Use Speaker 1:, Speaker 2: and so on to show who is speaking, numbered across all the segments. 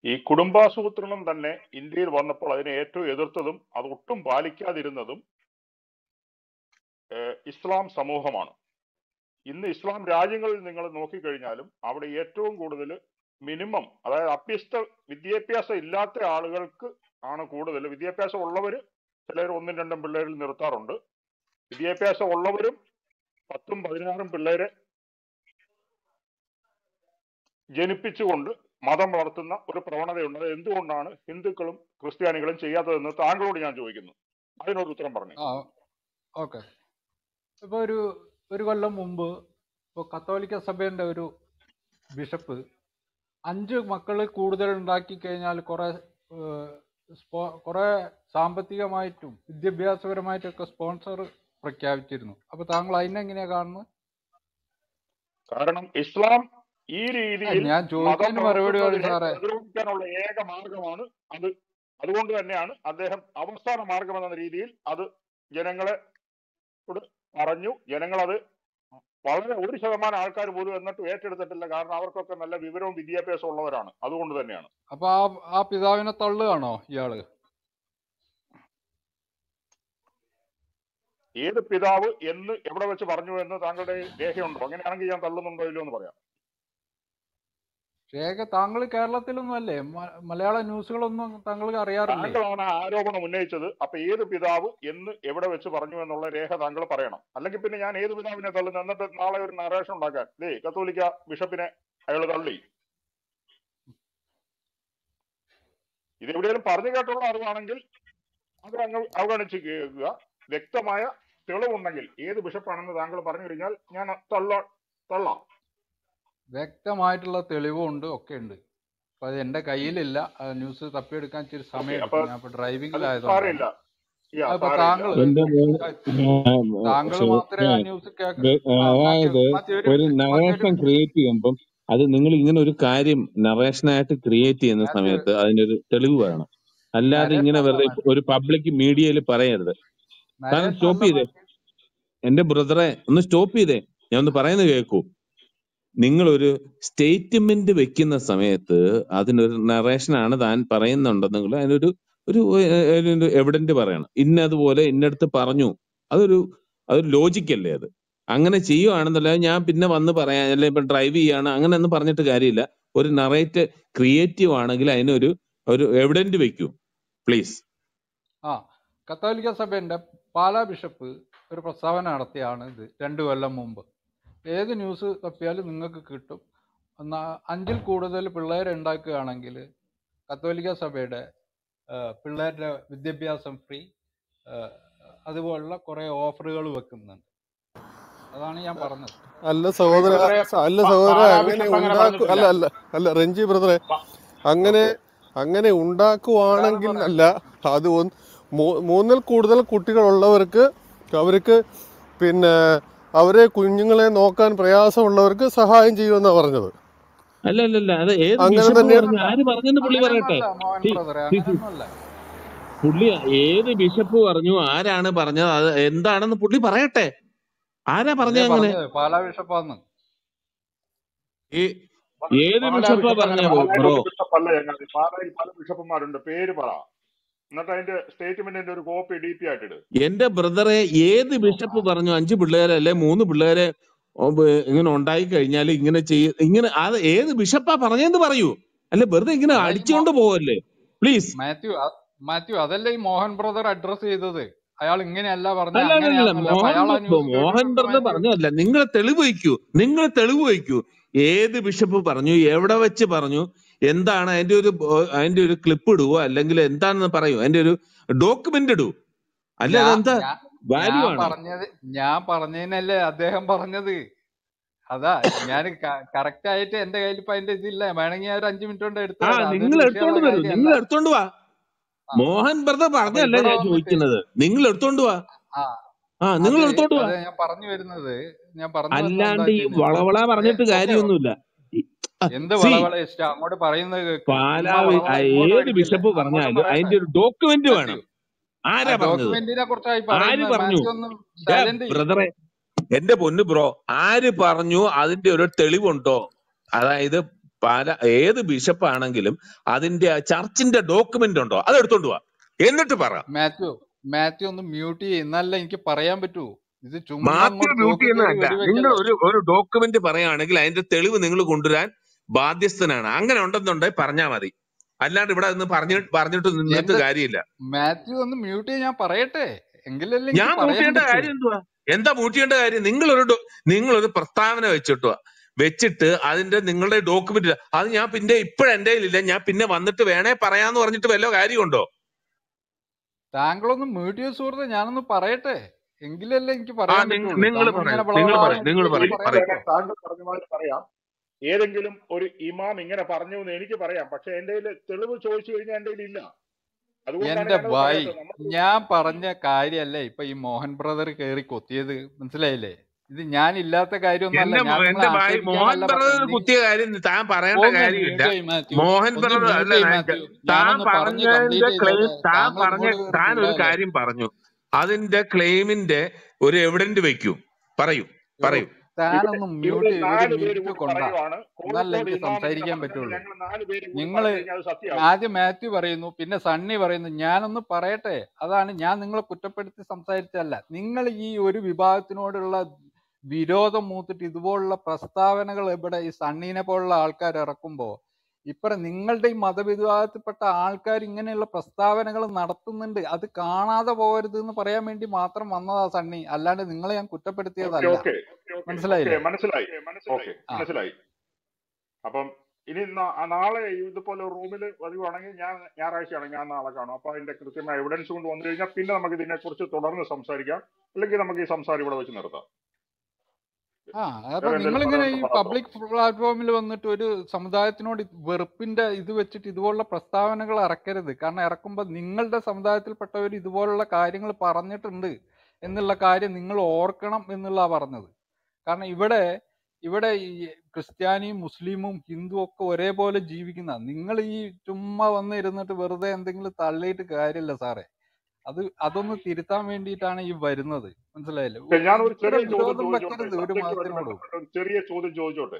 Speaker 1: ഈ കുടുംബാസൂത്രണം തന്നെ ഇന്ത്യയിൽ വന്നപ്പോൾ അതിനെ ഏറ്റവും എതിർത്തതും അത് ഒട്ടും പാലിക്കാതിരുന്നതും ഏഹ്, ഇസ്ലാം സമൂഹമാണ് ഇന്ന് ഇസ്ലാം രാജ്യങ്ങളിൽ നിങ്ങൾ നോക്കിക്കഴിഞ്ഞാലും അവിടെ ഏറ്റവും കൂടുതൽ മിനിമം അതായത് അഭ്യസ്ത വിദ്യാഭ്യാസം ഇല്ലാത്ത ആളുകൾക്ക് ആണ് കൂടുതൽ വിദ്യാഭ്യാസം ഉള്ളവർ ചിലർ ഒന്നും രണ്ടും പിള്ളേരിൽ നിർത്താറുണ്ട് വിദ്യാഭ്യാസം ഉള്ളവരും പത്തും പതിനാറും പിള്ളേരെ ജനിപ്പിച്ചുകൊണ്ട് മതം വളർത്തുന്ന ഒരു പ്രവണതയുണ്ട് അത് എന്തുകൊണ്ടാണ് ഹിന്ദുക്കളും ക്രിസ്ത്യാനികളും ചെയ്യാത്തതെന്ന് താങ്കളോട് ഞാൻ ചോദിക്കുന്നു അതിനൊരു ഉത്തരം പറഞ്ഞു
Speaker 2: ആ ഓക്കെ ഇപ്പോൾ ഒരു ഒരു കൊല്ലം മുമ്പ് ഇപ്പോൾ കത്തോലിക്ക സഭയുടെ ഒരു ബിഷപ്പ് അഞ്ച് മക്കൾ കൂടുതൽ ഉണ്ടാക്കി കഴിഞ്ഞാൽ കുറേ ഏഹ്, സ്പോ കുറേ സാമ്പത്തികമായിട്ടും വിദ്യാഭ്യാസപരമായിട്ടൊക്കെ സ്പോൺസർ പ്രഖ്യാപിച്ചിരുന്നു അപ്പോൾ താങ്കൾ അതിനെങ്ങനെയാണ് കാണുന്നത്
Speaker 1: കാരണം ഇസ്ലാം ഈ
Speaker 2: ആ,
Speaker 1: രീതിയിൽ
Speaker 2: ഞാൻ
Speaker 1: മതം
Speaker 2: ചോദിച്ചതിന് മറുപടി പറയും
Speaker 1: വളർത്തുന്നതിനെ
Speaker 2: സാറേ
Speaker 1: പ്രതിരോധിക്കാനുള്ള ഏക മാർഗമാണ് അത് അതുകൊണ്ട് തന്നെയാണ് അദ്ദേഹം അവസാന മാർഗം എന്ന രീതിയിൽ അത് ജനങ്ങളെ ോട് പറഞ്ഞു ജനങ്ങൾ അത് വളരെ ഒരു ശതമാനം ആൾക്കാർ പോലും എന്നിട്ടും ഏറ്റെടുത്തിട്ടില്ല കാരണം അവർക്കൊക്കെ നല്ല വിവരവും വിദ്യാഭ്യാസവും ഉള്ളവരാണ് അതുകൊണ്ട് തന്നെയാണ്
Speaker 2: അപ്പോൾ ആ ആ പിതാവിനെ തള്ളുകയാണോ ഇയാള്
Speaker 1: ഏത് പിതാവ് എന്ന് എവിടെ വെച്ച് പറഞ്ഞു എന്ന് താങ്കളുടെ രേഖയുണ്ടോ അങ്ങനെയാണെങ്കിൽ ഞാൻ തള്ളുന്നുണ്ടോ ഇല്ലയോ എന്ന് പറയാം
Speaker 2: രേഖ താങ്കൾ കേരളത്തിലൊന്നും അല്ലേ മ- മലയാള ന്യൂസുകളൊന്നും താങ്കൾക്ക് അറിയാറില്ലേ
Speaker 1: താങ്കളാണ് ആ ആരോപണം ഉന്നയിച്ചത് അപ്പൊ ഏത് പിതാവ് എന്ന് എവിടെ വെച്ച് പറഞ്ഞു എന്നുള്ള രേഖ താങ്കൾ പറയണം അല്ലെങ്കിൽ പിന്നെ ഞാൻ ഏത് പിതാവിനെ തള്ളുന്നു എന്നിട്ട് നാളെ ഒരു നറേഷൻ ഉണ്ടാക്കാൻ ദേ കത്തോലിക്ക ബിഷപ്പിനെ അയാൾ തള്ളി ഇത് എവിടെയെങ്കിലും പറഞ്ഞു കേട്ടുള്ള അറിവാണെങ്കിൽ അത് അങ്ങ് അവഗണിച്ച് കേൾക്കുക വ്യക്തമായ തെളിവുണ്ടെങ്കിൽ ഏത് ബിഷപ്പാണെന്ന് താങ്കൾ പറഞ്ഞു കഴിഞ്ഞാൽ ഞാൻ തള്ള തള്ളാം
Speaker 2: വ്യക്തമായിട്ടുള്ള തെളിവുണ്ട് ഒക്കെ ഉണ്ട് അപ്പൊ അത് എന്റെ കയ്യിലില്ല ആ ന്യൂസ് തപ്പിയെടുക്കാൻ ഇച്ചിരി സമയം
Speaker 1: അപ്പൊ
Speaker 2: എടുക്കും ഞാൻ ഇപ്പൊ
Speaker 1: അത്
Speaker 2: ഡ്രൈവിംഗിലായതുകൊണ്ടാണ്
Speaker 1: സാരമില്ല യാ
Speaker 2: അതിപ്പോ
Speaker 1: സാരമില്ല
Speaker 2: താങ്കൾ
Speaker 3: എന്റെ മോൻ
Speaker 2: താങ്കൾ മാത്രമേ ആ ന്യൂസ് കേൾക്ക ആ മാത്യു
Speaker 3: അതായത്
Speaker 2: മാത്യു ഒരു
Speaker 3: ഒരു
Speaker 2: മിനിറ്റ് മാത്യു ഒരു
Speaker 3: നറേഷൻ
Speaker 2: മിനിറ്റ്
Speaker 3: ക്രിയേറ്റ് ചെയ്യുമ്പം അത് നിങ്ങൾ ഇങ്ങനെ ഒരു കാര്യം നറേഷനായിട്ട് ക്രിയേറ്റ് ചെയ്യുന്ന
Speaker 2: മാത്യു
Speaker 3: സമയത്ത് അതിനൊരു തെളിവ് വേണം അല്ലാതെ
Speaker 2: നരേഷൻ
Speaker 3: ഇങ്ങനെ
Speaker 2: അല്ല
Speaker 3: വെറുതെ
Speaker 2: മാത്യു
Speaker 3: ഒരു പബ്ലിക് മീഡിയയിൽ പറയരുത് താങ്കൾ
Speaker 2: നരേഷൻ
Speaker 3: സ്റ്റോപ്പ്
Speaker 2: അല്ല
Speaker 3: ചെയ്തേ
Speaker 2: മാത്യു
Speaker 3: എന്റെ ബ്രദറെ ഒന്ന് സ്റ്റോപ്പ് ചെയ്തേ ഞാൻ ഒന്ന് പറയുന്നത് കേൾക്കൂ നിങ്ങൾ ഒരു സ്റ്റേറ്റ്മെന്റ് വെക്കുന്ന സമയത്ത് അതിനൊരു നറേഷനാണ് താൻ പറയുന്നുണ്ടെന്നെങ്കിൽ അതിനൊരു ഒരു എവിഡന്റ് പറയണം ഇന്നതുപോലെ ഇന്നടുത്ത് പറഞ്ഞു അതൊരു അതൊരു ലോജിക്കല്ലേ അത് അങ്ങനെ ചെയ്യുവാണെന്നല്ല ഞാൻ പിന്നെ വന്ന് പറയാൻ അല്ലെ ഇപ്പൊ ഡ്രൈവ് ചെയ്യാണ് അങ്ങനെ ഒന്നും പറഞ്ഞിട്ട് കാര്യമില്ല ഒരു നറേറ്റ് ക്രിയേറ്റീവ് ആണെങ്കിൽ അതിനൊരു ഒരു എവിഡന്റ് വെക്കൂ പ്ലീസ്
Speaker 2: ആ കത്തോലിക്ക സഭയുടെ പാലാ ബിഷപ്പ് ഒരു പ്രസ്താവന നടത്തിയാണ് ഇത് രണ്ടു കൊല്ലം മുമ്പ് ഏത് ന്യൂസ് തപ്പിയാലും നിങ്ങൾക്ക് കിട്ടും എന്നാ അഞ്ചിൽ കൂടുതൽ പിള്ളേരെ ഉണ്ടാക്കുകയാണെങ്കിൽ കത്തോലിക്ക സഭയുടെ ആ, പിള്ളേരുടെ വിദ്യാഭ്യാസം ഫ്രീ അതുപോലുള്ള കുറേ ഓഫറുകൾ വെക്കുന്നുണ്ട് അതാണ് ഞാൻ പറഞ്ഞത്
Speaker 4: അല്ല സഹോദര
Speaker 1: ബ്രദറെ
Speaker 4: അല്ല
Speaker 1: പ-
Speaker 4: സഹോദര
Speaker 1: പാലാ
Speaker 4: അങ്ങനെ
Speaker 1: ബിഷപ്പ് അങ്ങനെ
Speaker 4: ഉണ്ടാക്കു
Speaker 1: പറഞ്ഞിട്ടില്ല
Speaker 4: അല്ല അല്ല അല്ല റഞ്ജി ബ്രദറെ
Speaker 1: പ-
Speaker 4: അങ്ങനെ
Speaker 1: ഓക്കെ
Speaker 4: അങ്ങനെ
Speaker 2: ഞാനും
Speaker 4: ഉണ്ടാക്കുവാണെങ്കിൽ
Speaker 2: പറയാം
Speaker 4: അല്ല അത് ഒന്ന് മൂ- മൂന്നിൽ കൂടുതൽ കുട്ടികളുള്ളവർക്ക് അവർക്ക് പിന്നെ അവരെ കുഞ്ഞുങ്ങളെ നോക്കാൻ പ്രയാസമുള്ളവർക്ക് സഹായം ചെയ്യുമെന്നാണ് പറഞ്ഞത്
Speaker 3: അല്ല അല്ല അല്ല അത് ഏത്
Speaker 4: അങ്ങനെ
Speaker 3: ബിഷപ്പ്
Speaker 4: തന്നെ
Speaker 3: പറഞ്ഞു ആര് പറഞ്ഞെന്ന് പുള്ളി പറയട്ടെ
Speaker 2: അങ്ങനെയൊന്നുമല്ല മോഹൻ
Speaker 3: സി
Speaker 2: ബ്രദറെ
Speaker 3: സി സി
Speaker 2: അങ്ങനെയൊന്നുമല്ല
Speaker 3: പുള്ളി ഏത് ബിഷപ്പ് പറഞ്ഞു ആരാണ് പറഞ്ഞത് അത് എന്താണെന്ന് പുള്ളി പറയട്ടെ ആരാ
Speaker 2: അതേ
Speaker 3: പറഞ്ഞ അങ്ങനെ
Speaker 2: പറഞ്ഞത് പാലാ ബിഷപ്പാന്ന്
Speaker 3: ഈ ഏത്
Speaker 1: പാലാ
Speaker 3: ബിഷപ്പാ
Speaker 1: ബിഷപ്പ്
Speaker 3: പറഞ്ഞ
Speaker 1: അങ്ങനെ പാലായിൽ
Speaker 3: ബ്രോ
Speaker 1: ഒരു ബിഷപ്പ് അല്ല ചങ്ങാതി പാലായിൽ പല ബിഷപ്പുമാരുണ്ട് പേര് പറ എന്നിട്ട് അതിന്റെ സ്റ്റേറ്റ്മെന്റിന്റെ ഒരു കോപ്പി ഡി പി ആയിട്ട് ഇട്
Speaker 3: എന്റെ ബ്രദറെ ഏത് ബിഷപ്പ് പറഞ്ഞു അഞ്ച് പിള്ളേരെ അല്ലെ മൂന്ന് പിള്ളേരെ ഓ, ബ- ഇങ്ങനെ ഉണ്ടായി കഴിഞ്ഞാൽ ഇങ്ങനെ ചെയ്യ ഇങ്ങനെ അത് ഏത് ബിഷപ്പാ പറഞ്ഞെന്ന് പറയൂ അല്ലെ വെറുതെ ഇങ്ങനെ
Speaker 2: അതാ ഈ മോ
Speaker 3: അടിച്ചുകൊണ്ട് പോവല്ലേ പ്ലീസ്
Speaker 2: മാത്യു അ- മാത്യു അതല്ലേ ഈ മോഹൻ ബ്രദർ അഡ്രസ് ചെയ്തത് അയാൾ ഇങ്ങനെയല്ല പറഞ്ഞ
Speaker 3: അല്ല അല്ല അല്ല
Speaker 2: അങ്ങനെയാന്നല്ല അപ്പൊ
Speaker 3: മോഹൻ
Speaker 2: അയാൾ ആ
Speaker 3: ബ-
Speaker 2: ന്യൂസ്
Speaker 3: മോഹൻ
Speaker 2: കേട്ടിട്ടുണ്ട്
Speaker 3: ബ്രദർ
Speaker 2: മാത്യു
Speaker 3: പറഞ്ഞതല്ല നിങ്ങൾ തെളിവ് വയ്ക്കൂ നിങ്ങൾ തെളിവ് വയ്ക്കൂ ഏത് ബിഷപ്പ് പറഞ്ഞു എവിടെ വെച്ച് പറഞ്ഞു എന്താണ് അതിന്റെ ഒരു ബോ- അതിന്റെ ഒരു ക്ലിപ്പ് ഇടുവോ അല്ലെങ്കിൽ എന്താണെന്ന് പറയൂ അതിന്റെ ഒരു ഡോക്യുമെന്റ് ഇടൂ അല്ല
Speaker 2: ഞാൻ
Speaker 3: അതെന്താ
Speaker 2: ഞാൻ
Speaker 3: വാല്യൂ
Speaker 2: ഞാൻ
Speaker 3: ആണോ
Speaker 2: പറഞ്ഞത് ഞാൻ പറഞ്ഞതിനല്ലേ അദ്ദേഹം പറഞ്ഞത് അതാ ഞാൻ കറക്റ്റ് ആയിട്ട് എന്റെ കയ്യിൽ ഇപ്പൊ അതിന്റെ ഇതില്ല വേണമെങ്കിൽ ഞാൻ ഒരു അഞ്ചു മിനിറ്റ് കൊണ്ട് എടുത്തു
Speaker 3: ആ
Speaker 2: തരാം
Speaker 3: നിങ്ങൾ
Speaker 2: അതൊരു
Speaker 3: എടുത്തോണ്ട്
Speaker 2: വിഷയമുള്ള
Speaker 3: വരൂ
Speaker 2: കാര്യമല്ല
Speaker 3: നിങ്ങൾ എടുത്തോണ്ട് വാ
Speaker 2: ആ
Speaker 3: മോഹൻ ബ്രദർ
Speaker 2: അപ്പൊ
Speaker 3: പറഞ്ഞല്ല
Speaker 2: ഇവിടെ
Speaker 3: ഞാൻ
Speaker 2: വന്നിട്ട്
Speaker 3: ചോദിക്കുന്നത് നിങ്ങൾ എടുത്തോണ്ട് വാ
Speaker 2: ആ
Speaker 3: ആ നിങ്ങൾ
Speaker 2: അത്
Speaker 3: എടുത്തോണ്ട് വാ
Speaker 2: അത് ഞാൻ പറഞ്ഞു വരുന്നത് ഞാൻ പറഞ്ഞു വരുന്നത് എന്താ
Speaker 3: അല്ലാണ്ട് ഈ
Speaker 2: വെച്ച് കഴിഞ്ഞാൽ
Speaker 3: വളവള പറഞ്ഞിട്ട്
Speaker 2: ഓക്കെ
Speaker 3: കാര്യമൊന്നുമില്ല
Speaker 2: എന്ത്
Speaker 3: സി
Speaker 2: വളവള ഇഷ്ടം അങ്ങോട്ട് പറയുന്നത് കേക്ക് ചുമ്മാ
Speaker 3: പാലാവി
Speaker 2: വളവള
Speaker 3: ആ,
Speaker 2: ഇങ്ങോട്ട്
Speaker 3: ഏത്
Speaker 2: അടിക്കില്ല
Speaker 3: ബിഷപ്പ്
Speaker 2: അങ്ങോട്ടും
Speaker 3: പറഞ്ഞാലും
Speaker 2: പറയട്ടെ
Speaker 3: അതിന്റെ ഒരു ഡോക്യുമെന്റ് വേണം
Speaker 2: മാത്യു ആ
Speaker 3: ആരാ പറഞ്ഞത്
Speaker 2: ഡോക്യുമെന്റിനെ കുറിച്ചായി
Speaker 3: ആര്
Speaker 2: പറയുന്നത്
Speaker 3: പറഞ്ഞു
Speaker 2: മാത്യു ഒന്ന്
Speaker 3: ഏ
Speaker 2: സൈലന്റ് ചെയ്യും
Speaker 3: ബ്രദറെ എന്റെ പൊന്നു ബ്രോ ആര് പറഞ്ഞു അതിന്റെ ഒരു തെളിവുണ്ടോ അതായത് പല ഏത് ബിഷപ്പ് ആണെങ്കിലും അതിന്റെ ആ ചർച്ചിന്റെ ഡോക്യുമെന്റ് ഉണ്ടോ അത് എടുത്തോണ്ട് പോവാ എന്നിട്ട് പറ
Speaker 2: മാത്യു മാത്യു ഒന്ന് മ്യൂട്ട് ചെയ്യ് എന്നാലല്ലേ എനിക്ക് പറയാൻ പറ്റൂ ഇത് ചുമ്മാ
Speaker 3: മാത്യു
Speaker 2: അങ്ങോട്ട്
Speaker 3: മ്യൂട്ട്
Speaker 2: തോക്കി കയറി
Speaker 3: ചെയ്യുന്നതല്ല നിങ്ങൾ
Speaker 2: വെടിവെക്കല്ലേ
Speaker 3: ഒരു ഒരു ഡോക്യുമെന്റ് പറയുകയാണെങ്കിൽ അതിന്റെ തെളിവ് നിങ്ങൾ കൊണ്ടുവരാൻ ബാധ്യസ്ഥനാണ് അങ്ങനെ ഉണ്ടെന്നുണ്ടെങ്കിൽ പറഞ്ഞാൽ മതി അല്ലാണ്ട് ഇവിടെ നിന്ന് പറഞ്ഞു പറഞ്ഞിട്ട് നിന്നിട്ട്
Speaker 2: എന്റെ
Speaker 3: കാര്യമില്ല
Speaker 2: മാത്യു ഒന്ന് മ്യൂട്ട് ചെയ്ത് ഞാൻ പറയട്ടെ എങ്കിലല്ലേ എനിക്ക്
Speaker 3: ഞാൻ
Speaker 2: പറയാൻ
Speaker 3: മൂട്ടിയേണ്ട
Speaker 2: പറ്റൂ
Speaker 3: കാര്യം എന്തുവാ എന്താ മൂട്ടിയേണ്ട കാര്യം നിങ്ങളൊരു ഡോ- നിങ്ങളൊരു പ്രസ്താവന വെച്ചിട്ടുവാ വെച്ചിട്ട് അതിന്റെ നിങ്ങളുടെ ഡോക്യുമെന്റ് അത് ഞാൻ പിന്നെ ഇപ്പോഴും എന്റെ ഇല്ല ഞാൻ പിന്നെ വന്നിട്ട് വേണേ പറയാന്ന് പറഞ്ഞിട്ട് വല്ല കാര്യമുണ്ടോ
Speaker 2: താങ്കളൊന്ന് മ്യൂട്ട് ചെയ്ത് സുഹൃത്തെ ഞാനൊന്ന് പറയട്ടെ എങ്കിലല്ലേ എനിക്ക്
Speaker 3: ആ
Speaker 2: പറയാൻ
Speaker 3: നിങ്ങൾ
Speaker 2: പറ്റുള്ളൂ
Speaker 3: നിങ്ങൾ
Speaker 2: താങ്കൾ
Speaker 3: പറയൂ
Speaker 2: ഇങ്ങനെ
Speaker 3: നിങ്ങൾ പറയൂ
Speaker 2: വളവളാന്ന്
Speaker 3: നിങ്ങൾ
Speaker 2: പറഞ്ഞിട്ട്
Speaker 3: പറയൂ
Speaker 2: പറയാൻ
Speaker 3: പറയൂ
Speaker 2: പറ്റുമോ
Speaker 1: താങ്കൾ പറഞ്ഞ മാതിരി പറയാം ഏതെങ്കിലും ഒരു ഇമാം ഇങ്ങനെ പറഞ്ഞു എന്ന് എനിക്ക് പറയാം പക്ഷെ എന്റെ കയ്യിൽ തെളിവ് ചോദിച്ചു കഴിഞ്ഞാൽ എന്റെ കയ്യിൽ ഇല്ല അതുകൊണ്ടാണ്
Speaker 2: എന്റെ
Speaker 1: ഞാനത്
Speaker 2: ഭായ്
Speaker 1: പറയാത്തത് നമുക്ക്
Speaker 2: ഞാൻ പറഞ്ഞ കാര്യല്ലേ ഇപ്പൊ ഈ മോഹൻ ബ്രദർ കേറി കൊത്തിയത് മനസ്സിലായില്ലേ ഇത് ഞാൻ ഇല്ലാത്ത കാര്യമൊന്നുമല്ല
Speaker 3: എന്റെ
Speaker 2: ഞാൻ
Speaker 3: മോ-
Speaker 2: നിങ്ങളെ
Speaker 3: എന്റെ ഭായി മോഹൻ
Speaker 2: ആക്ഷേപിക്കാനല്ല
Speaker 3: ബ്രദർ
Speaker 2: പറഞ്ഞത് നി-
Speaker 3: കുത്തിയ കാര്യം താൻ പറയേണ്ട
Speaker 2: ഒന്ന്
Speaker 3: കാര്യമില്ല
Speaker 2: മ്യൂട്ട് ചെയ്യ് മാത്യു
Speaker 3: മോഹൻ
Speaker 2: ഒന്ന്
Speaker 3: ബ്രദർ
Speaker 2: മ്യൂട്ട്
Speaker 3: അല്ല
Speaker 2: ചെയ്യ്
Speaker 3: ഞാൻ
Speaker 2: മാത്യു
Speaker 3: താൻ
Speaker 2: ഞാനൊന്ന് പറഞ്ഞ്
Speaker 3: പറഞ്ഞതിന്റെ
Speaker 2: കംപ്ലീറ്റ്
Speaker 3: ക്ലെയിം
Speaker 2: ചെയ്തോട്ടെ
Speaker 3: താൻ
Speaker 2: താങ്കൾ
Speaker 3: പറഞ്ഞ
Speaker 2: ഇങ്ങോട്ട് കയറി
Speaker 3: താൻ ഒരു
Speaker 2: തുള്ളാതെ
Speaker 3: കാര്യം പറഞ്ഞു അതിന്റെ ക്ലെയിമിന്റെ ഒരു എവിഡന്റ് വെക്കൂ പറയൂ
Speaker 2: യോ
Speaker 3: പറയൂ
Speaker 1: ഇവിടെ
Speaker 2: താനൊന്ന് മ്യൂട്ട്
Speaker 1: ഇവിടെ
Speaker 2: ചെയ്ത് ഒരു
Speaker 1: നാല് പേര്
Speaker 2: മിനിറ്റ്
Speaker 1: കൂടി
Speaker 2: കൊണ്ടാ
Speaker 1: പറയുവാണ്
Speaker 2: എന്നല്ല
Speaker 1: കോഴിക്കോട്
Speaker 2: എനിക്ക്
Speaker 1: ഇമാം ഇങ്ങനെ
Speaker 2: സംസാരിക്കാൻ
Speaker 1: പറഞ്ഞിട്ട്
Speaker 2: പറ്റുള്ളൂ
Speaker 1: ഞങ്ങൾ നാല് പേര് കൂടി
Speaker 2: നിങ്ങള്
Speaker 1: പറഞ്ഞു കഴിഞ്ഞാൽ അത് സത്യമാകും
Speaker 2: ആദ്യം മാത്യു പറയുന്നു പിന്നെ സണ്ണി പറയുന്നു ഞാനൊന്ന് പറയട്ടെ അതാണ് ഞാൻ നിങ്ങളെ കുറ്റപ്പെടുത്തി സംസാരിച്ചല്ല നിങ്ങൾ ഈ ഒരു വിഭാഗത്തിനോടുള്ള വിരോധം മൂത്തിട്ട് ഇതുപോലുള്ള പ്രസ്താവനകൾ ഇവിടെ ഈ സണ്ണീനെ പോലുള്ള ആൾക്കാർ ഇറക്കുമ്പോൾ ഇപ്പറ നിങ്ങളുടെ ഈ മതവിഭാഗത്തിൽപ്പെട്ട ആൾക്കാർ ഇങ്ങനെയുള്ള പ്രസ്താവനകൾ നടത്തുന്നുണ്ട് അത് കാണാതെ പോകരുത് എന്ന് പറയാൻ വേണ്ടി മാത്രം വന്നതാ സണ്ണി അല്ലാണ്ട് നിങ്ങളെ ഞാൻ
Speaker 1: ഓക്കെ
Speaker 2: കുറ്റപ്പെടുത്തിയതല്ല
Speaker 1: ഓക്കെ ഓക്കെ
Speaker 2: മനസ്സിലായില്ലേ
Speaker 1: മനസ്സിലായി ഓക്കെ
Speaker 2: ആ
Speaker 1: മനസ്സിലായി അപ്പം ഇനി നാ- ആ നാളെ ഇതുപോലെ റൂമിൽ വരുവാണെങ്കിൽ ഞാൻ ഞായറാഴ്ചയാണ് ഞാൻ നാളെ കാണും അപ്പൊ അതിന്റെ കൃത്യമായ എവിഡൻസ് കൊണ്ട് വന്നു കഴിഞ്ഞാൽ പിന്നെ നമുക്ക് ഇതിനെ കുറിച്ച് തുടർന്ന് സംസാരിക്കാം അല്ലെങ്കിൽ നമുക്ക് ഈ സംസാരം ഇവിടെ വെച്ച് നിർത്താം
Speaker 2: ആ അപ്പൊ
Speaker 1: വേറെ എന്തെങ്കിലും
Speaker 2: നിങ്ങളിങ്ങനെ ഈ
Speaker 1: പറയാനുണ്ടോ പറഞ്ഞോ
Speaker 2: പബ്ലിക് പ്ലാറ്റ്ഫോമിൽ വന്നിട്ട് ഒരു സമുദായത്തിനോട് ഇത് വെറുപ്പിന്റെ ഇത് വെച്ചിട്ട് ഇതുപോലുള്ള പ്രസ്താവനകൾ ഇറക്കരുത് കാരണം ഇറക്കുമ്പോൾ നിങ്ങളുടെ സമുദായത്തിൽപ്പെട്ടവർ ഇതുപോലുള്ള കാര്യങ്ങൾ പറഞ്ഞിട്ടുണ്ട് എന്നുള്ള കാര്യം നിങ്ങൾ ഓർക്കണം എന്നുള്ള പറഞ്ഞത് കാരണം ഇവിടെ ഇവിടെ ഈ ക്രിസ്ത്യാനിയും മുസ്ലിമും ഹിന്ദുവും ഒക്കെ ഒരേപോലെ ജീവിക്കുന്ന നിങ്ങൾ ഈ ചുമ്മാ വന്ന് ഇരുന്നിട്ട് വെറുതെ എന്തെങ്കിലും തള്ളിയിട്ട് കാര്യമില്ല സാറേ അത് അതൊന്ന് തിരുത്താൻ വേണ്ടിയിട്ടാണ് ഈ വരുന്നത് മനസ്സിലായില്ലേ
Speaker 1: ഓക്കെ,
Speaker 2: ഒ-
Speaker 1: ഞാനൊരു
Speaker 2: ഇത്ര
Speaker 1: ചെറിയ ചോദ്യം
Speaker 2: വിരോധം
Speaker 1: ചോദിച്ചോട്ടെ
Speaker 2: വെക്കരുത് ഒരു
Speaker 1: സബ്ജക്റ്റുമായിട്ട്
Speaker 2: മതത്തിനോടും
Speaker 1: ബന്ധപ്പെട്ട ഒരു ചെറിയ ചോദ്യം ചോദിച്ചോട്ടെ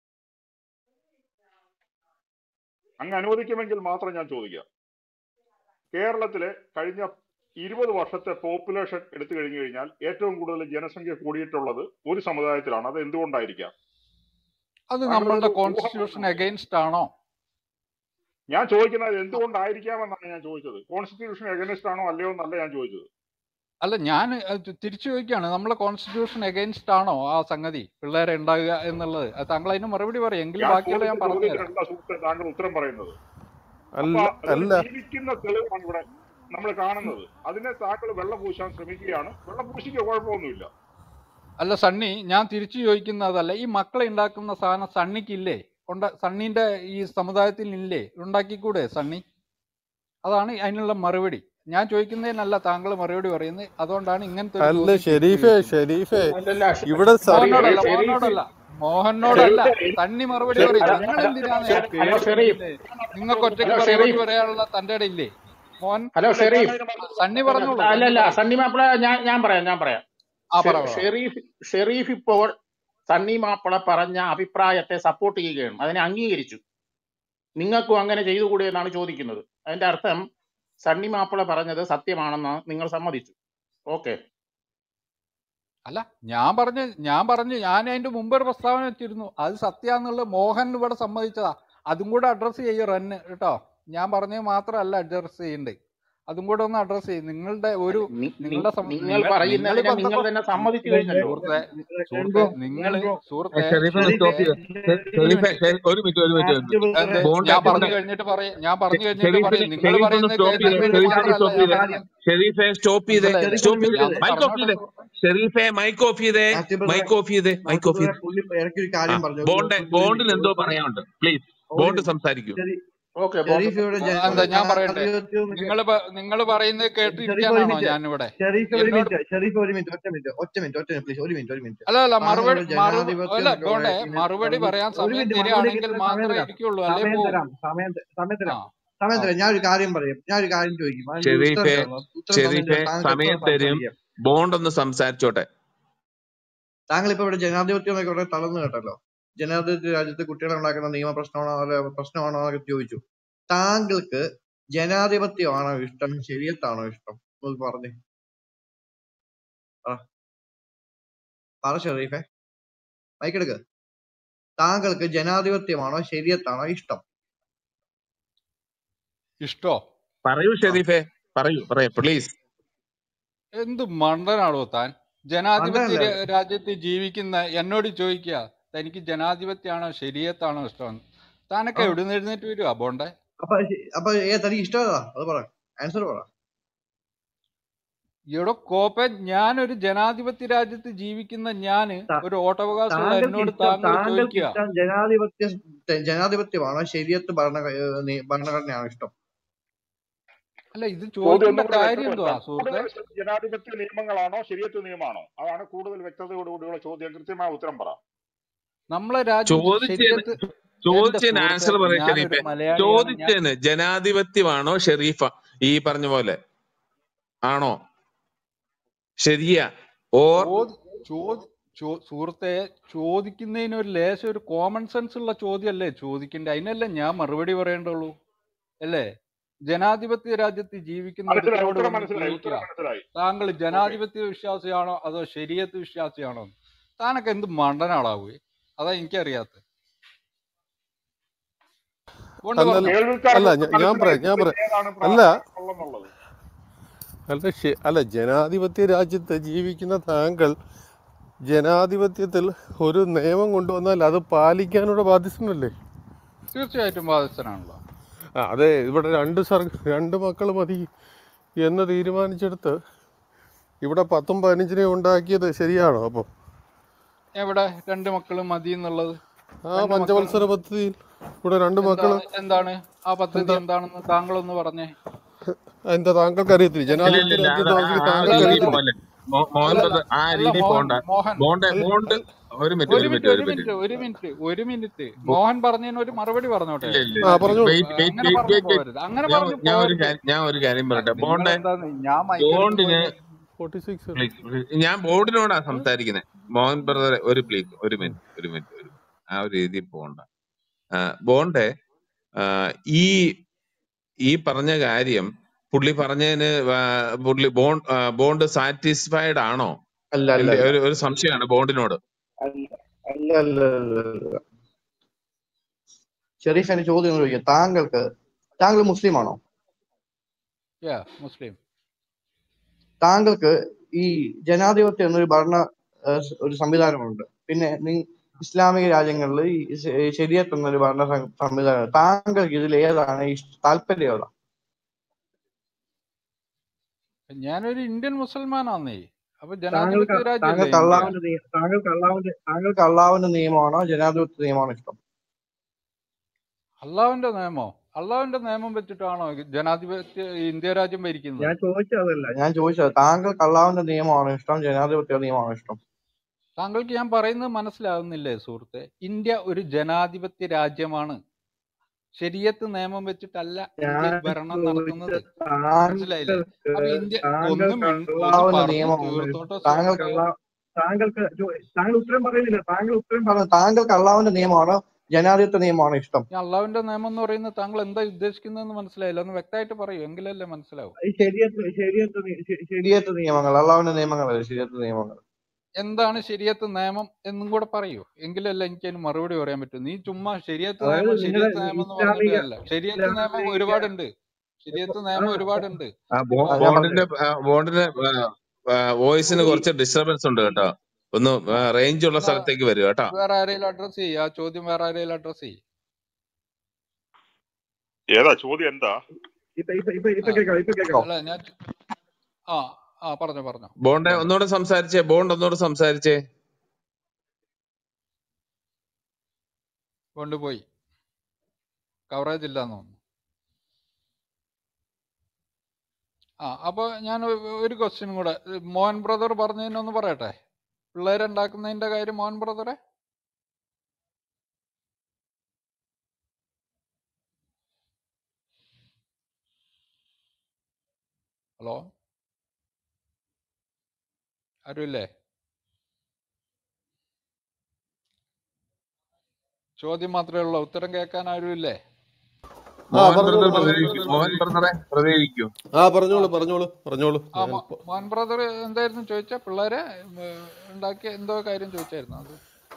Speaker 1: അങ്ങ് അനുവദിക്കുമെങ്കിൽ മാത്രം ഞാൻ ചോദിക്കാം കേരളത്തിലെ കഴിഞ്ഞ ഇരുപത് വർഷത്തെ പോപ്പുലേഷൻ എടുത്തു കഴിഞ്ഞു കഴിഞ്ഞാൽ ഏറ്റവും കൂടുതൽ ജനസംഖ്യ കൂടിയിട്ടുള്ളത് ഒരു സമുദായത്തിലാണ് അത് എന്തുകൊണ്ടായിരിക്കാം
Speaker 2: അത്
Speaker 1: താങ്കൾ
Speaker 2: നമ്മളുടെ
Speaker 1: ഒരു ഊഹം
Speaker 2: കോൺസ്റ്റിറ്റ്യൂഷൻ
Speaker 1: പറഞ്ഞാൽ മതി
Speaker 2: അഗൈൻസ്റ്റ് ആണോ
Speaker 1: ഞാൻ ചോദിക്കുന്നത് എന്തുകൊണ്ടായിരിക്കാമെന്നാണ് ഞാൻ ചോദിച്ചത് കോൺസ്റ്റിറ്റ്യൂഷൻ എഗനിസ്റ്റ് ആണോ അല്ലയോ എന്നല്ല ഞാൻ ചോദിച്ചത്
Speaker 2: അല്ല ഞാൻ അത് തിരിച്ചു ചോദിക്കുകയാണ് നമ്മളെ കോൺസ്റ്റിറ്റ്യൂഷൻ അഗൈൻസ്റ്റ് ആണോ ആ സംഗതി പിള്ളേരെ ഉണ്ടാകുക എന്നുള്ളത് അത് താങ്കൾ അതിന് മറുപടി പറയും എങ്കിൽ
Speaker 1: ഞാൻ
Speaker 2: ബാക്കിയുള്ള ഞാൻ
Speaker 1: ചോദിച്ച
Speaker 2: പറഞ്ഞു തരാം
Speaker 1: ചോദ്യത്തിനല്ല സുഹൃത്തെ താങ്കൾ ഉത്തരം പറയുന്നത് അപ്പൊ
Speaker 4: അല്ല
Speaker 1: അതൊരു
Speaker 4: അല്ല
Speaker 1: ജീവിക്കുന്ന തെളിവാണ് ഇവിടെ നമ്മൾ കാണുന്നത് അതിനെ താങ്കൾ വെള്ളം പൂശാൻ ശ്രമിക്കുകയാണ് വെള്ളം പൂശിക്ക് കുഴപ്പമൊന്നുമില്ല
Speaker 2: അല്ല സണ്ണി ഞാൻ തിരിച്ചു ചോദിക്കുന്നതല്ല ഈ മക്കളെ ഉണ്ടാക്കുന്ന സാധനം സണ്ണിക്കില്ലേ ഉണ്ട സണ്ണിന്റെ ഈ സമുദായത്തിൽ ഇല്ലേ ഉണ്ടാക്കിക്കൂടെ സണ്ണി അതാണ് അതിനുള്ള മറുപടി ഞാൻ ചോദിക്കുന്നതിനല്ല താങ്കൾ മറുപടി പറയുന്നത് അതുകൊണ്ടാണ് ഇങ്ങനത്തെ ഒരു
Speaker 4: അല്ല
Speaker 2: ചോദ്യം തിരിച്ചു
Speaker 4: ഷെരീഫെ
Speaker 2: ചോദിക്കുന്നത്
Speaker 4: ഷെരീഫെ
Speaker 5: അല്ലല്ല ഷ-
Speaker 4: ഇവിടെ സർ
Speaker 2: മോഹനോടല്ല
Speaker 5: ഷെരീഫ് ഷെരീഫ്
Speaker 2: മോഹനോടല്ല മോഹനോടല്ല
Speaker 1: ഷെരീഫെ
Speaker 2: തണ്ണി മറുപടി
Speaker 5: ഷെരീഫ്
Speaker 2: പറയും
Speaker 5: ഹലോ
Speaker 2: നിങ്ങൾ
Speaker 5: ഹലോ
Speaker 2: എന്തിനാണ്
Speaker 5: ഷെ- ഹലോ
Speaker 2: പേര്
Speaker 5: ഷെരീഫ്
Speaker 2: പറയുന്നത് നിങ്ങൾക്ക് ഒറ്റയ്ക്ക്
Speaker 5: ഹലോ
Speaker 2: മറുപടി
Speaker 5: ഷെരീഫ്
Speaker 2: പറയാനുള്ള തന്റെ ഇടയില്ലേ മോഹൻ
Speaker 5: ഹലോ
Speaker 1: അല്ല
Speaker 5: ഷെരീഫ്
Speaker 1: ഞാനതിന് മറുപടി
Speaker 2: സണ്ണി
Speaker 1: പറഞ്ഞത്
Speaker 2: പറഞ്ഞോളൂ സണ്ണി
Speaker 5: അല്ലല്ല
Speaker 2: പറയൂ
Speaker 5: സണ്ണി മാപ്പിള ഞാൻ ഞാൻ പറയാം ഞാൻ പറയാം
Speaker 2: ആ
Speaker 5: ഷെ-
Speaker 2: പറ പറ
Speaker 5: ഷെരീഫ് ഷെരീഫ് ഇപ്പോൾ സണ്ണി മാപ്പിള പറഞ്ഞ അഭിപ്രായത്തെ സപ്പോർട്ട് ചെയ്യുകയാണ് അതിനെ അംഗീകരിച്ചു നിങ്ങൾക്കും അങ്ങനെ ചെയ്തുകൂടെ എന്നാണ് ചോദിക്കുന്നത് അതിന്റെ അർത്ഥം സണ്ണി മാപ്പിള പറഞ്ഞത് സത്യമാണെന്ന് നിങ്ങൾ സമ്മതിച്ചു ഓക്കെ
Speaker 2: അല്ല ഞാൻ പറഞ്ഞ ഞാൻ പറഞ്ഞു ഞാൻ അതിന്റെ മുമ്പ് ഒരു പ്രസ്താവന വെച്ചിരുന്നു അത് സത്യാന്നുള്ളത് മോഹൻ ഇവിടെ സമ്മതിച്ചതാ അതും കൂടെ അഡ്രസ്സ് ചെയ്യും റന്ന് കേട്ടോ ഞാൻ പറഞ്ഞത് മാത്രമല്ല അഡ്രസ്സ് ചെയ്യണ്ടേ അതും കൂടെ ഒന്ന് അഡ്രസ്സ് ചെയ്യും നിങ്ങളുടെ ഒരു
Speaker 5: നി- നി-
Speaker 2: നിങ്ങളുടെ സം-
Speaker 5: നിങ്ങൾ
Speaker 2: നിങ്ങൾ
Speaker 5: പറയുന്നതിനെ
Speaker 2: നിങ്ങളിപ്പോ
Speaker 5: നിങ്ങൾ
Speaker 2: എന്തൊക്കെ
Speaker 5: തന്നെ സമ്മതിച്ചു കഴിഞ്ഞല്ലോ
Speaker 2: സുഹൃത്തെ
Speaker 6: റൺ
Speaker 2: സുഹൃത്തെ
Speaker 6: ബ്രോ
Speaker 2: നിങ്ങൾ
Speaker 6: റൺ ബ്രോ
Speaker 2: സുഹൃത്തെ
Speaker 3: ഷെരീഫ് ഒന്ന്
Speaker 2: സുഹൃത്തെ
Speaker 3: സ്റ്റോപ്പ് ചെയ്ത്
Speaker 2: ഒരു
Speaker 3: ഷെരീഫ്
Speaker 2: മിനിറ്റ്
Speaker 3: ഒരു മിനിറ്റ് ഒരു മിനിറ്റ്
Speaker 6: ആദ്യ ബ്രദറെ
Speaker 2: എന്ത്
Speaker 3: ബോണ്ട്
Speaker 2: ഞാൻ
Speaker 3: ബോണ്ട്
Speaker 2: പറഞ്ഞു കഴിഞ്ഞിട്ട് പറയും ഞാൻ പറഞ്ഞു കഴിഞ്ഞിട്ട്
Speaker 3: ഷെരീഫിന്
Speaker 2: പറയും നിങ്ങൾ
Speaker 3: ഷെരീഫ് ഒന്ന്
Speaker 2: പറയുന്നത്
Speaker 3: സ്റ്റോപ്പ് ചെയ്ത്
Speaker 2: കേൾക്കാൻ വേണ്ടി
Speaker 3: ഷെരീഫ് ഒന്ന്
Speaker 2: മാത്രമല്ല
Speaker 3: സ്റ്റോപ്പ്
Speaker 2: ഞാൻ
Speaker 3: ചെയ്ത്
Speaker 2: പറഞ്ഞത്
Speaker 3: ഷെരീഫെ സ്റ്റോപ്പ് ചെയ്ത്
Speaker 2: മനസ്സിലായില്ലേ
Speaker 3: സ്റ്റോപ്പ്
Speaker 2: ഞാൻ
Speaker 3: ചെയ്ത്
Speaker 2: ഒന്ന്
Speaker 3: മൈക്ക് ഓഫ് ചെയ്തേ
Speaker 2: പറഞ്ഞോട്ടെ
Speaker 3: ഷെരീഫെ
Speaker 6: ആദ്യ
Speaker 3: മൈക്ക്
Speaker 6: ബ്രദറെ
Speaker 3: ഓഫ് ചെയ്തേ മൈക്ക് ഓഫ് ചെയ്തേ മൈക്ക്
Speaker 6: ആദ്യ
Speaker 3: ഓഫ്
Speaker 6: ബ്രദറെ
Speaker 3: ചെയ്ത്
Speaker 6: പുള്ളി ഇടയ്ക്ക് ഒരു
Speaker 3: ആ
Speaker 6: കാര്യം പറഞ്ഞു ഒരു
Speaker 3: ബോണ്ട്
Speaker 6: ഒരു ഒരു
Speaker 3: ബോണ്ടിന്
Speaker 6: മിനിറ്റ്
Speaker 3: എന്തോ
Speaker 6: ഒരു
Speaker 3: പറയാനുണ്ട് പ്ലീസ്
Speaker 6: ഒരു
Speaker 3: ബോണ്ട്
Speaker 6: മിനിറ്റ്
Speaker 3: സംസാരിക്കൂ
Speaker 6: ഷെരീ
Speaker 5: ഓക്കെ ബോണ്ട്
Speaker 6: ഷെരീഫ് ഇവിടെ ജ-
Speaker 2: എന്താ ഞാൻ പറയട്ടെ
Speaker 6: ജനാധിപത്യം എന്നൊക്കെ
Speaker 2: നിങ്ങൾ നിങ്ങൾ പറയുന്നത്
Speaker 6: ഷെരീഫ് ഒരു
Speaker 2: കേട്ടിരിക്കാനാണോ
Speaker 6: മിനിറ്റ്
Speaker 2: ഞാനിവിടെ
Speaker 6: ഷെരീഫ് ഒരു
Speaker 2: എന്നോട്
Speaker 6: മിനിറ്റ് ഷെരീഫ് ഒരു മിനിറ്റ് ഒറ്റ മിനിറ്റ് ഒറ്റ മിനിറ്റ് ഒറ്റ മിനിറ്റ് പ്ലീസ് ഒരു മിനിറ്റ് ഒരു മിനിറ്റ്
Speaker 2: അല്ല അല്ല
Speaker 6: താങ്കൾ
Speaker 2: മറുപടി
Speaker 6: ഇവിടെ
Speaker 2: മറു
Speaker 6: ജനാധിപത്യം
Speaker 2: അല്ല
Speaker 6: എന്നൊക്കെ
Speaker 2: പോണ്ടേ
Speaker 6: ഇങ്ങനെ
Speaker 2: മറുപടി
Speaker 6: പറഞ്ഞ്
Speaker 2: പറയാൻ
Speaker 6: ഒരു
Speaker 2: സമയം
Speaker 6: മിനിറ്റ് മറുപടി
Speaker 2: തരികയാണെങ്കിൽ
Speaker 6: കിട്ടുന്ന സമയം
Speaker 2: മാത്രമേ
Speaker 6: തരാം
Speaker 2: ഇരിക്കുള്ളൂ അല്ലേ
Speaker 6: സമയം
Speaker 2: പോവും
Speaker 6: തരാം സമയം ത- സമയം
Speaker 2: ആ
Speaker 6: തരാം സമയം
Speaker 2: ആ
Speaker 6: തരാം ഞാൻ ഒരു കാര്യം പറയും ഞാൻ ഒരു കാര്യം ചോദിക്കും അതിന്റെ ഉത്തരം
Speaker 3: ഷെരീഫെ
Speaker 6: തരണം ഉത്തരം തന്നിട്ട്
Speaker 3: ഷെരീഫെ
Speaker 6: താങ്കൾക്ക്
Speaker 3: സമയം
Speaker 6: എപ്പോൾ
Speaker 3: തരും
Speaker 6: സംസാരിക്കാം
Speaker 3: ബോണ്ട് ഒന്ന് സംസാരിച്ചോട്ടെ
Speaker 6: താങ്കൾ ഇപ്പൊ ഇവിടെ ജനാധിപത്യം എന്നൊക്കെ ഇവിടെ തളർന്നു കേട്ടല്ലോ ജനാധിപത്യ രാജ്യത്ത് കുട്ടികളെ ഉണ്ടാക്കുന്ന നിയമ പ്രശ്നമാണോ അല്ല പ്രശ്നമാണോ എന്നൊക്കെ ചോദിച്ചു താങ്കൾക്ക് ജനാധിപത്യമാണോ ഇഷ്ടം ശരിയത്താണോ ഇഷ്ടം ഒന്ന് പറഞ്ഞേ ആ പറ ഷെറീഫെ മൈക്കെടുക്ക് താങ്കൾക്ക് ജനാധിപത്യമാണോ ശരിയത്താണോ ഇഷ്ടം
Speaker 2: ഇഷ്ടോ
Speaker 3: പറയൂ
Speaker 6: ആ
Speaker 3: ഷെരീഫെ പറയൂ പറയൂ പ്ലീസ്
Speaker 2: എന്ത് മണ്ടനാണോ താൻ ജനാധിപത്യ
Speaker 6: മണ്ടനല്ല
Speaker 2: രാ- രാജ്യത്ത് ജീവിക്കുന്ന എന്നോട് ചോദിക്കുക തനിക്ക് ജനാധിപത്യമാണോ ശരിയത്താണോ ഇഷ്ടം താനൊക്കെ
Speaker 6: ആ
Speaker 2: എവിടെ നിന്ന് എഴുന്നേറ്റ് വരുവാ ബോണ്ടെ
Speaker 6: അപ്പൊ ശ- അപ്പൊ ഏ തനിക്ക് ഇഷ്ടം ഏതാ അത് പറ ആൻസർ പറ
Speaker 2: ഇവിടെ കോപ്പ ഞാനൊരു ജനാധിപത്യ രാജ്യത്ത് ജീവിക്കുന്ന ഞാന്
Speaker 6: ത-
Speaker 2: ഒരു വോട്ടവകാശമുള്ള
Speaker 6: താങ്കൾക്ക്
Speaker 2: എന്നോട്
Speaker 6: ഇഷ്ടം
Speaker 2: താങ്കൾ
Speaker 6: താങ്കൾക്ക്
Speaker 2: ചോദിക്കുക
Speaker 6: ഇഷ്ടം ജനാധിപത്യ ജനാധിപത്യമാണോ ശരിയത്ത് ഭരണ ഏഹ് നി- ഭരണഘടനയാണോ ഇഷ്ടം
Speaker 2: അല്ല ഇത്
Speaker 1: ചോദ്യം
Speaker 2: ചോദിക്കേണ്ട
Speaker 1: ഒന്നും കൂടെ
Speaker 2: കാര്യം എന്തുവാ
Speaker 1: വ്യക്തപ്പെടുത്താം
Speaker 2: സുഹൃത്തെ
Speaker 1: കൂടുതൽ ജനാധിപത്യ നിയമങ്ങളാണോ ശരിയത്ത് നിയമമാണോ അതാണ് കൂടുതൽ വ്യക്തതയോടുകൂടിയുള്ള ചോദ്യം കൃത്യമായ ഉത്തരം പറ
Speaker 2: നമ്മളെ രാജ്യം
Speaker 3: ചോദിച്ചതിന്
Speaker 2: ശരിയത്ത് എന്റെ
Speaker 3: ചോദിച്ചതിന്
Speaker 2: സുഹൃത്തെ
Speaker 3: ആൻസർ പറയും
Speaker 2: ഞാനൊരു
Speaker 3: ഷെരീഫെ
Speaker 2: മലയാളിയാണ് ഞാൻ
Speaker 3: ചോദിച്ചതിന് ജനാധിപത്യമാണോ ഷെരീഫ ഈ പറഞ്ഞ പോലെ ആണോ ശരിയാ ഓർ
Speaker 2: ചോദി ചോദി ചോ- സുഹൃത്തെ ചോദിക്കുന്നതിന് ഒരു ലേശം ഒരു കോമൺ സെൻസ് ഉള്ള ചോദ്യമല്ലേ ചോദിക്കണ്ടേ അതിനല്ലേ ഞാൻ മറുപടി പറയേണ്ടുള്ളൂ അല്ലേ ജനാധിപത്യ രാജ്യത്ത് ജീവിക്കുന്ന
Speaker 1: മനസ്സിലായി
Speaker 2: ഒരുത്തനോട്
Speaker 1: ഉത്തരം
Speaker 2: വന്ന്
Speaker 1: മനസ്സിലായി
Speaker 2: ചോദിക്കുക
Speaker 1: ഉത്തരം മനസ്സിലായി
Speaker 2: താങ്കൾ
Speaker 1: ഓക്കെ
Speaker 2: ജനാധിപത്യ വിശ്വാസിയാണോ അതോ ശരീരത്ത് വിശ്വാസിയാണോ എന്ന്. താനൊക്കെ എന്ത് മണ്ടനാളാവേ അതാ എനിക്കറിയാത്ത കൊണ്ട്
Speaker 4: അല്ല
Speaker 2: പറഞ്ഞോ
Speaker 4: അല്ല
Speaker 1: കേൾവിക്കാർക്ക്
Speaker 4: ഞാ- ഞാൻ പറയാം
Speaker 1: മനസ്സിലായി
Speaker 4: ഞാൻ
Speaker 1: ഇതിൽ
Speaker 4: പറയാം
Speaker 1: ഏതാണ്
Speaker 4: അല്ല
Speaker 1: ഉള്ളെന്നുള്ളത്
Speaker 4: അല്ല ശ- അല്ല ജനാധിപത്യ രാജ്യത്ത് ജീവിക്കുന്ന താങ്കൾ ജനാധിപത്യത്തിൽ ഒരു നിയമം കൊണ്ടുവന്നാൽ അത് പാലിക്കാനുള്ള ബാധ്യസ്ഥനല്ലേ
Speaker 2: തീർച്ചയായിട്ടും ബാധിച്ചനാണല്ലോ
Speaker 4: ആ അതെ ഇവിടെ രണ്ട് സർ രണ്ട് മക്കൾ മതി എന്ന് തീരുമാനിച്ചെടുത്ത് ഇവിടെ പത്തും പതിനഞ്ചിനെ ഉണ്ടാക്കിയത് ശരിയാണോ അപ്പോൾ
Speaker 2: എവിടെ രണ്ട് മക്കളും മതി എന്നുള്ളത്
Speaker 4: ആ
Speaker 2: രണ്ട് മക്കൾ
Speaker 4: പഞ്ചവത്സര പദ്ധതിയിൽ ഇവിടെ രണ്ട് മക്കൾ
Speaker 2: എന്താണ് എന്താണ് ആ പദ്ധതി
Speaker 4: എന്താ
Speaker 2: എന്താണെന്ന് താങ്കളൊന്ന് പറഞ്ഞേ
Speaker 4: എന്താ താങ്കൾക്ക് അറിയത്തില്ല
Speaker 3: ഇല്ല
Speaker 4: ജനാധിപത്യ
Speaker 3: ഇല്ല അത്
Speaker 4: രാജ്യത്ത്
Speaker 3: ആ
Speaker 4: താമസിക്കുന്ന
Speaker 3: ആ
Speaker 2: അല്ല
Speaker 4: താങ്കൾക്ക്
Speaker 2: അല്ല
Speaker 3: രീതിയിൽ
Speaker 4: അറിയത്തില്ലേ
Speaker 3: പോലെ മോ- മോഹൻ
Speaker 2: അല്ല
Speaker 3: ബ്രദർ ആ
Speaker 2: അല്ല
Speaker 3: രീതിയിൽ
Speaker 2: മോഹൻ
Speaker 3: പോണ്ട
Speaker 2: മോഹൻ
Speaker 3: ബോണ്ടെ
Speaker 4: അല്ല
Speaker 3: ബോണ്ട്
Speaker 4: അല്ല
Speaker 3: ഒരു മിനിറ്റ്
Speaker 2: ഒരു
Speaker 3: ഒരു
Speaker 2: മിനിറ്റ്
Speaker 3: മിനിറ്റ്
Speaker 2: ഒരു
Speaker 3: ഒരു മിനിറ്റ്
Speaker 2: മിനിറ്റ് ഒരു മിനിറ്റ് ഒരു മിനിറ്റ്
Speaker 4: ബോ-
Speaker 2: മോഹൻ പറഞ്ഞതിന് ഒരു മറുപടി പറഞ്ഞോട്ടെ
Speaker 3: ഇല്ല ഇല്ല
Speaker 4: ആ
Speaker 2: താൻ
Speaker 4: പറഞ്ഞോളൂ
Speaker 3: വെയിറ്റ് വെയിറ്റ്
Speaker 2: അങ്ങനെ
Speaker 3: വെയിറ്റ്
Speaker 2: പറഞ്ഞു
Speaker 3: വെയിറ്റ്
Speaker 2: പോകരുത് അങ്ങനെ
Speaker 3: ഞാൻ
Speaker 2: പറഞ്ഞു
Speaker 3: ഞാൻ ഒരു
Speaker 2: പോകരുത്
Speaker 3: കാര്യം ഞാൻ ഒരു കാര്യം പറയട്ടെ
Speaker 2: നിങ്ങൾ
Speaker 3: ബോണ്ടെ
Speaker 2: എന്താണ് ഞാൻ മൈക്കെടുക്കുമ്പോ
Speaker 3: ബോണ്ടിന്
Speaker 4: ഫോർട്ടി സിക്സ്
Speaker 3: പ്ലീസ് പ്ലീസ് ഞാൻ ബോർഡിനോടാ സംസാരിക്കുന്നത് മോഹൻ ബ്രദർ ഒരു പ്ലീസ് ഒരു മിനിറ്റ് ഒരു മിനിറ്റ് ഒരു minute. ആ ഒരു രീതിയിൽ പോകണ്ട ആ, ബോണ്ടെ ആ, ഈ ഈ പറഞ്ഞ കാര്യം പുള്ളി പറഞ്ഞതിന് ആ, പുള്ളി ബോണ്ട് ആ, ബോണ്ട് സാറ്റിസ്ഫൈഡ് ആണോ
Speaker 6: അല്ല അല്ല
Speaker 3: എന്റെ
Speaker 6: അല്ല
Speaker 3: ഒരു ഒരു സംശയമാണ് ബോണ്ടിനോട്
Speaker 6: അല്ല അല്ല അല്ല അല്ല അല്ല. ഷെരീഫ് എന്റെ ചോദ്യം ഒന്ന് ചോദിക്കാം താങ്കൾക്ക് താങ്കൾ മുസ്ലിം ആണോ
Speaker 2: യാ മുസ്ലിം
Speaker 6: താങ്കൾക്ക് ഈ ജനാധിപത്യം എന്നൊരു ഭരണ ഏഹ്, സ് ഒരു സംവിധാനമുണ്ട് പിന്നെ നി- ഇസ്ലാമിക രാജ്യങ്ങളിൽ ഈ ശ- ശരിയത്ത് എന്നൊരു ഭരണ സം- സംവിധാനം താങ്കൾക്ക് ഇതിൽ ഏതാണ് ഇഷ്- താല്പര്യം ഏതാ
Speaker 2: ഞാനൊരു ഇന്ത്യൻ മുസൽമാനാന്നേ അപ്പൊ
Speaker 6: താങ്കൾക്ക്
Speaker 2: ജനാധിപത്യ രാജ്യല്ലേ
Speaker 6: താങ്കൾക്ക്
Speaker 2: ഇന്ത്യ
Speaker 6: അള്ളാഹുവിന്റെ നിയ- താങ്കൾക്ക് അള്ളാഹുവിന്റെ താങ്കൾക്ക് അള്ളാഹുവിന്റെ നിയമമാണോ ജനാധിപത്യ നിയമമാണോ ഇഷ്ടം
Speaker 2: അള്ളാഹുവിന്റെ നിയമോ അള്ളാഹുവിന്റെ നിയമം വെച്ചിട്ടാണോ ജനാധിപത്യ ഇന്ത്യ രാജ്യം ഭരിക്കുന്നത്
Speaker 6: ഞാൻ ചോദിച്ചതല്ല ഞാൻ ചോദിച്ചത് താങ്കൾക്ക് അള്ളാഹുവിന്റെ നിയമമാണോ ഇഷ്ടം ജനാധിപത്യ നിയമമാണോ ഇഷ്ടം
Speaker 2: താങ്കൾക്ക് ഞാൻ പറയുന്നത് മനസ്സിലാകുന്നില്ലേ സുഹൃത്തെ ഇന്ത്യ ഒരു ജനാധിപത്യ രാജ്യമാണ് ശരിയത്ത് നിയമം വെച്ചിട്ടല്ല
Speaker 6: ഞാൻ
Speaker 2: ഇന്ത്യയിൽ ഭരണം നടത്തുന്നത്
Speaker 6: ചോദിച്ചത്
Speaker 2: മനസ്സിലായില്ലേ
Speaker 6: താങ്കൾക്ക്
Speaker 2: അപ്പൊ ഇന്ത്യ ഒന്ന്
Speaker 6: താങ്കൾക്ക്
Speaker 2: മിൺ- ഒന്ന്
Speaker 6: അള്ളാഹുവിന്റെ
Speaker 2: പറഞ്ഞു
Speaker 6: നിയമമാണ്
Speaker 2: തീർത്തോട്ടെ
Speaker 6: താങ്കൾക്ക്
Speaker 2: സുഹൃത്തെ
Speaker 6: അള്ളാഹ് താങ്കൾക്ക് ചോ- താങ്കൾ ഉത്തരം പറയുന്നില്ല താങ്കൾ ഉത്തരം പറഞ്ഞു താങ്കൾക്ക് അള്ളാഹുവിന്റെ നിയമമാണോ ജനാധിപത്യ നിയമമാണോ ഇഷ്ടം
Speaker 2: ഈ അള്ളാഹുവിന്റെ നിയമം എന്ന് പറയുന്നത് താങ്കൾ എന്താ ഉദ്ദേശിക്കുന്നതെന്ന് മനസ്സിലായില്ല ഒന്ന് വ്യക്തമായിട്ട് പറയൂ എങ്കിലല്ലേ മനസ്സിലാവും
Speaker 6: ഈ ശരിയത്ത് ശരിയത്ത് നി- ശ- ശരിയത്ത് നിയമങ്ങൾ അള്ളാഹുവിന്റെ നിയമങ്ങളല്ലേ ശരിയത്ത് നിയമങ്ങൾ
Speaker 2: എന്താണ് ശരിയത്ത് നിയമം എന്നും കൂടെ പറയൂ എങ്കിലല്ല എനിക്ക് അതിന് മറുപടി പറയാൻ പറ്റും നീ ചുമ്മാ ശരിയത്ത്
Speaker 6: അതായത്
Speaker 2: നിയമം
Speaker 6: നിങ്ങളുടെ
Speaker 2: ശരിയത്ത് നിയമം എന്ന്
Speaker 6: ഇസ്ലാമിക
Speaker 2: പറഞ്ഞിട്ടല്ല ശരിയത്ത് നിയമം
Speaker 6: ഇസ്ലാമിക
Speaker 2: ഒരുപാടുണ്ട് ശരിയത്ത്
Speaker 6: ആ
Speaker 2: നിയമം ഒരുപാടുണ്ട്
Speaker 3: ആ ബോ-
Speaker 6: ആ, ഞാൻ
Speaker 3: ബോണ്ടിന്റെ
Speaker 6: പറഞ്ഞുതരാം
Speaker 3: ആ, ബോണ്ടിന്റെ വോയിസിന്
Speaker 6: ഈ
Speaker 3: കുറച്ച് ഡിസ്റ്റർബൻസ് ഉണ്ട് കേട്ടോ ഒന്ന്
Speaker 2: ആ
Speaker 3: റേഞ്ച് ഉള്ള
Speaker 2: എന്നാ
Speaker 3: സ്ഥലത്തേക്ക് വരും കേട്ടോ
Speaker 2: വേറെ ആരെങ്കിലും അഡ്രസ് ചെയ്യ് ആ ചോദ്യം വേറെ ആരെങ്കിലും അഡ്രസ് ചെയ്യ്
Speaker 1: ഏതാ ചോദ്യം എന്താ
Speaker 6: ഇപ്പൊ ഇപ്പൊ ഇപ്പൊ ഇപ്പൊ
Speaker 2: ആ
Speaker 6: കേൾക്കാം ഇപ്പൊ കേൾക്കാം
Speaker 2: അല്ല ഞാൻ ആ ആ പറഞ്ഞോ പറഞ്ഞോ
Speaker 3: ബോണ്ടെ
Speaker 2: ബോണ്ടെ
Speaker 3: ഒന്നുകൂടെ സംസാരിച്ചേ ബോണ്ട് ഒന്നുകൂടെ സംസാരിച്ചേ
Speaker 2: കൊണ്ടുപോയി കവറേജ് ഇല്ലാന്ന് തോന്നുന്നു ആ അപ്പോൾ ഞാൻ ഒ- ഒരു ക്വസ്റ്റ്യൻ കൂടെ മോഹൻ ബ്രദർ പറഞ്ഞതിനൊന്ന് പറയട്ടെ പിള്ളേരുണ്ടാക്കുന്നതിന്റെ കാര്യം മോഹൻ ബ്രദറെ ഹലോ ആരുമില്ലേ ചോദ്യം മാത്രമേ ഉള്ളൂ ഉത്തരം കേൾക്കാൻ ആരുമില്ലേ
Speaker 4: ആ
Speaker 3: മോഹൻ
Speaker 4: പറഞ്ഞോളൂ
Speaker 3: ബ്രദർ
Speaker 4: പറഞ്ഞോളൂ
Speaker 3: പ്രതികരിക്കും മോഹൻ ബ്രദറെ പ്രതികരിക്കൂ
Speaker 4: ആ പറഞ്ഞോളൂ പറഞ്ഞോളൂ പറഞ്ഞോളൂ
Speaker 2: ആ
Speaker 4: ഞാൻ
Speaker 2: മോ- മോഹൻ ബ്രദർ എന്തായിരുന്നു ചോദിച്ച പിള്ളേരെ ഉം, ഉണ്ടാക്കിയ എന്തോ കാര്യം ചോദിച്ചായിരുന്നു അത്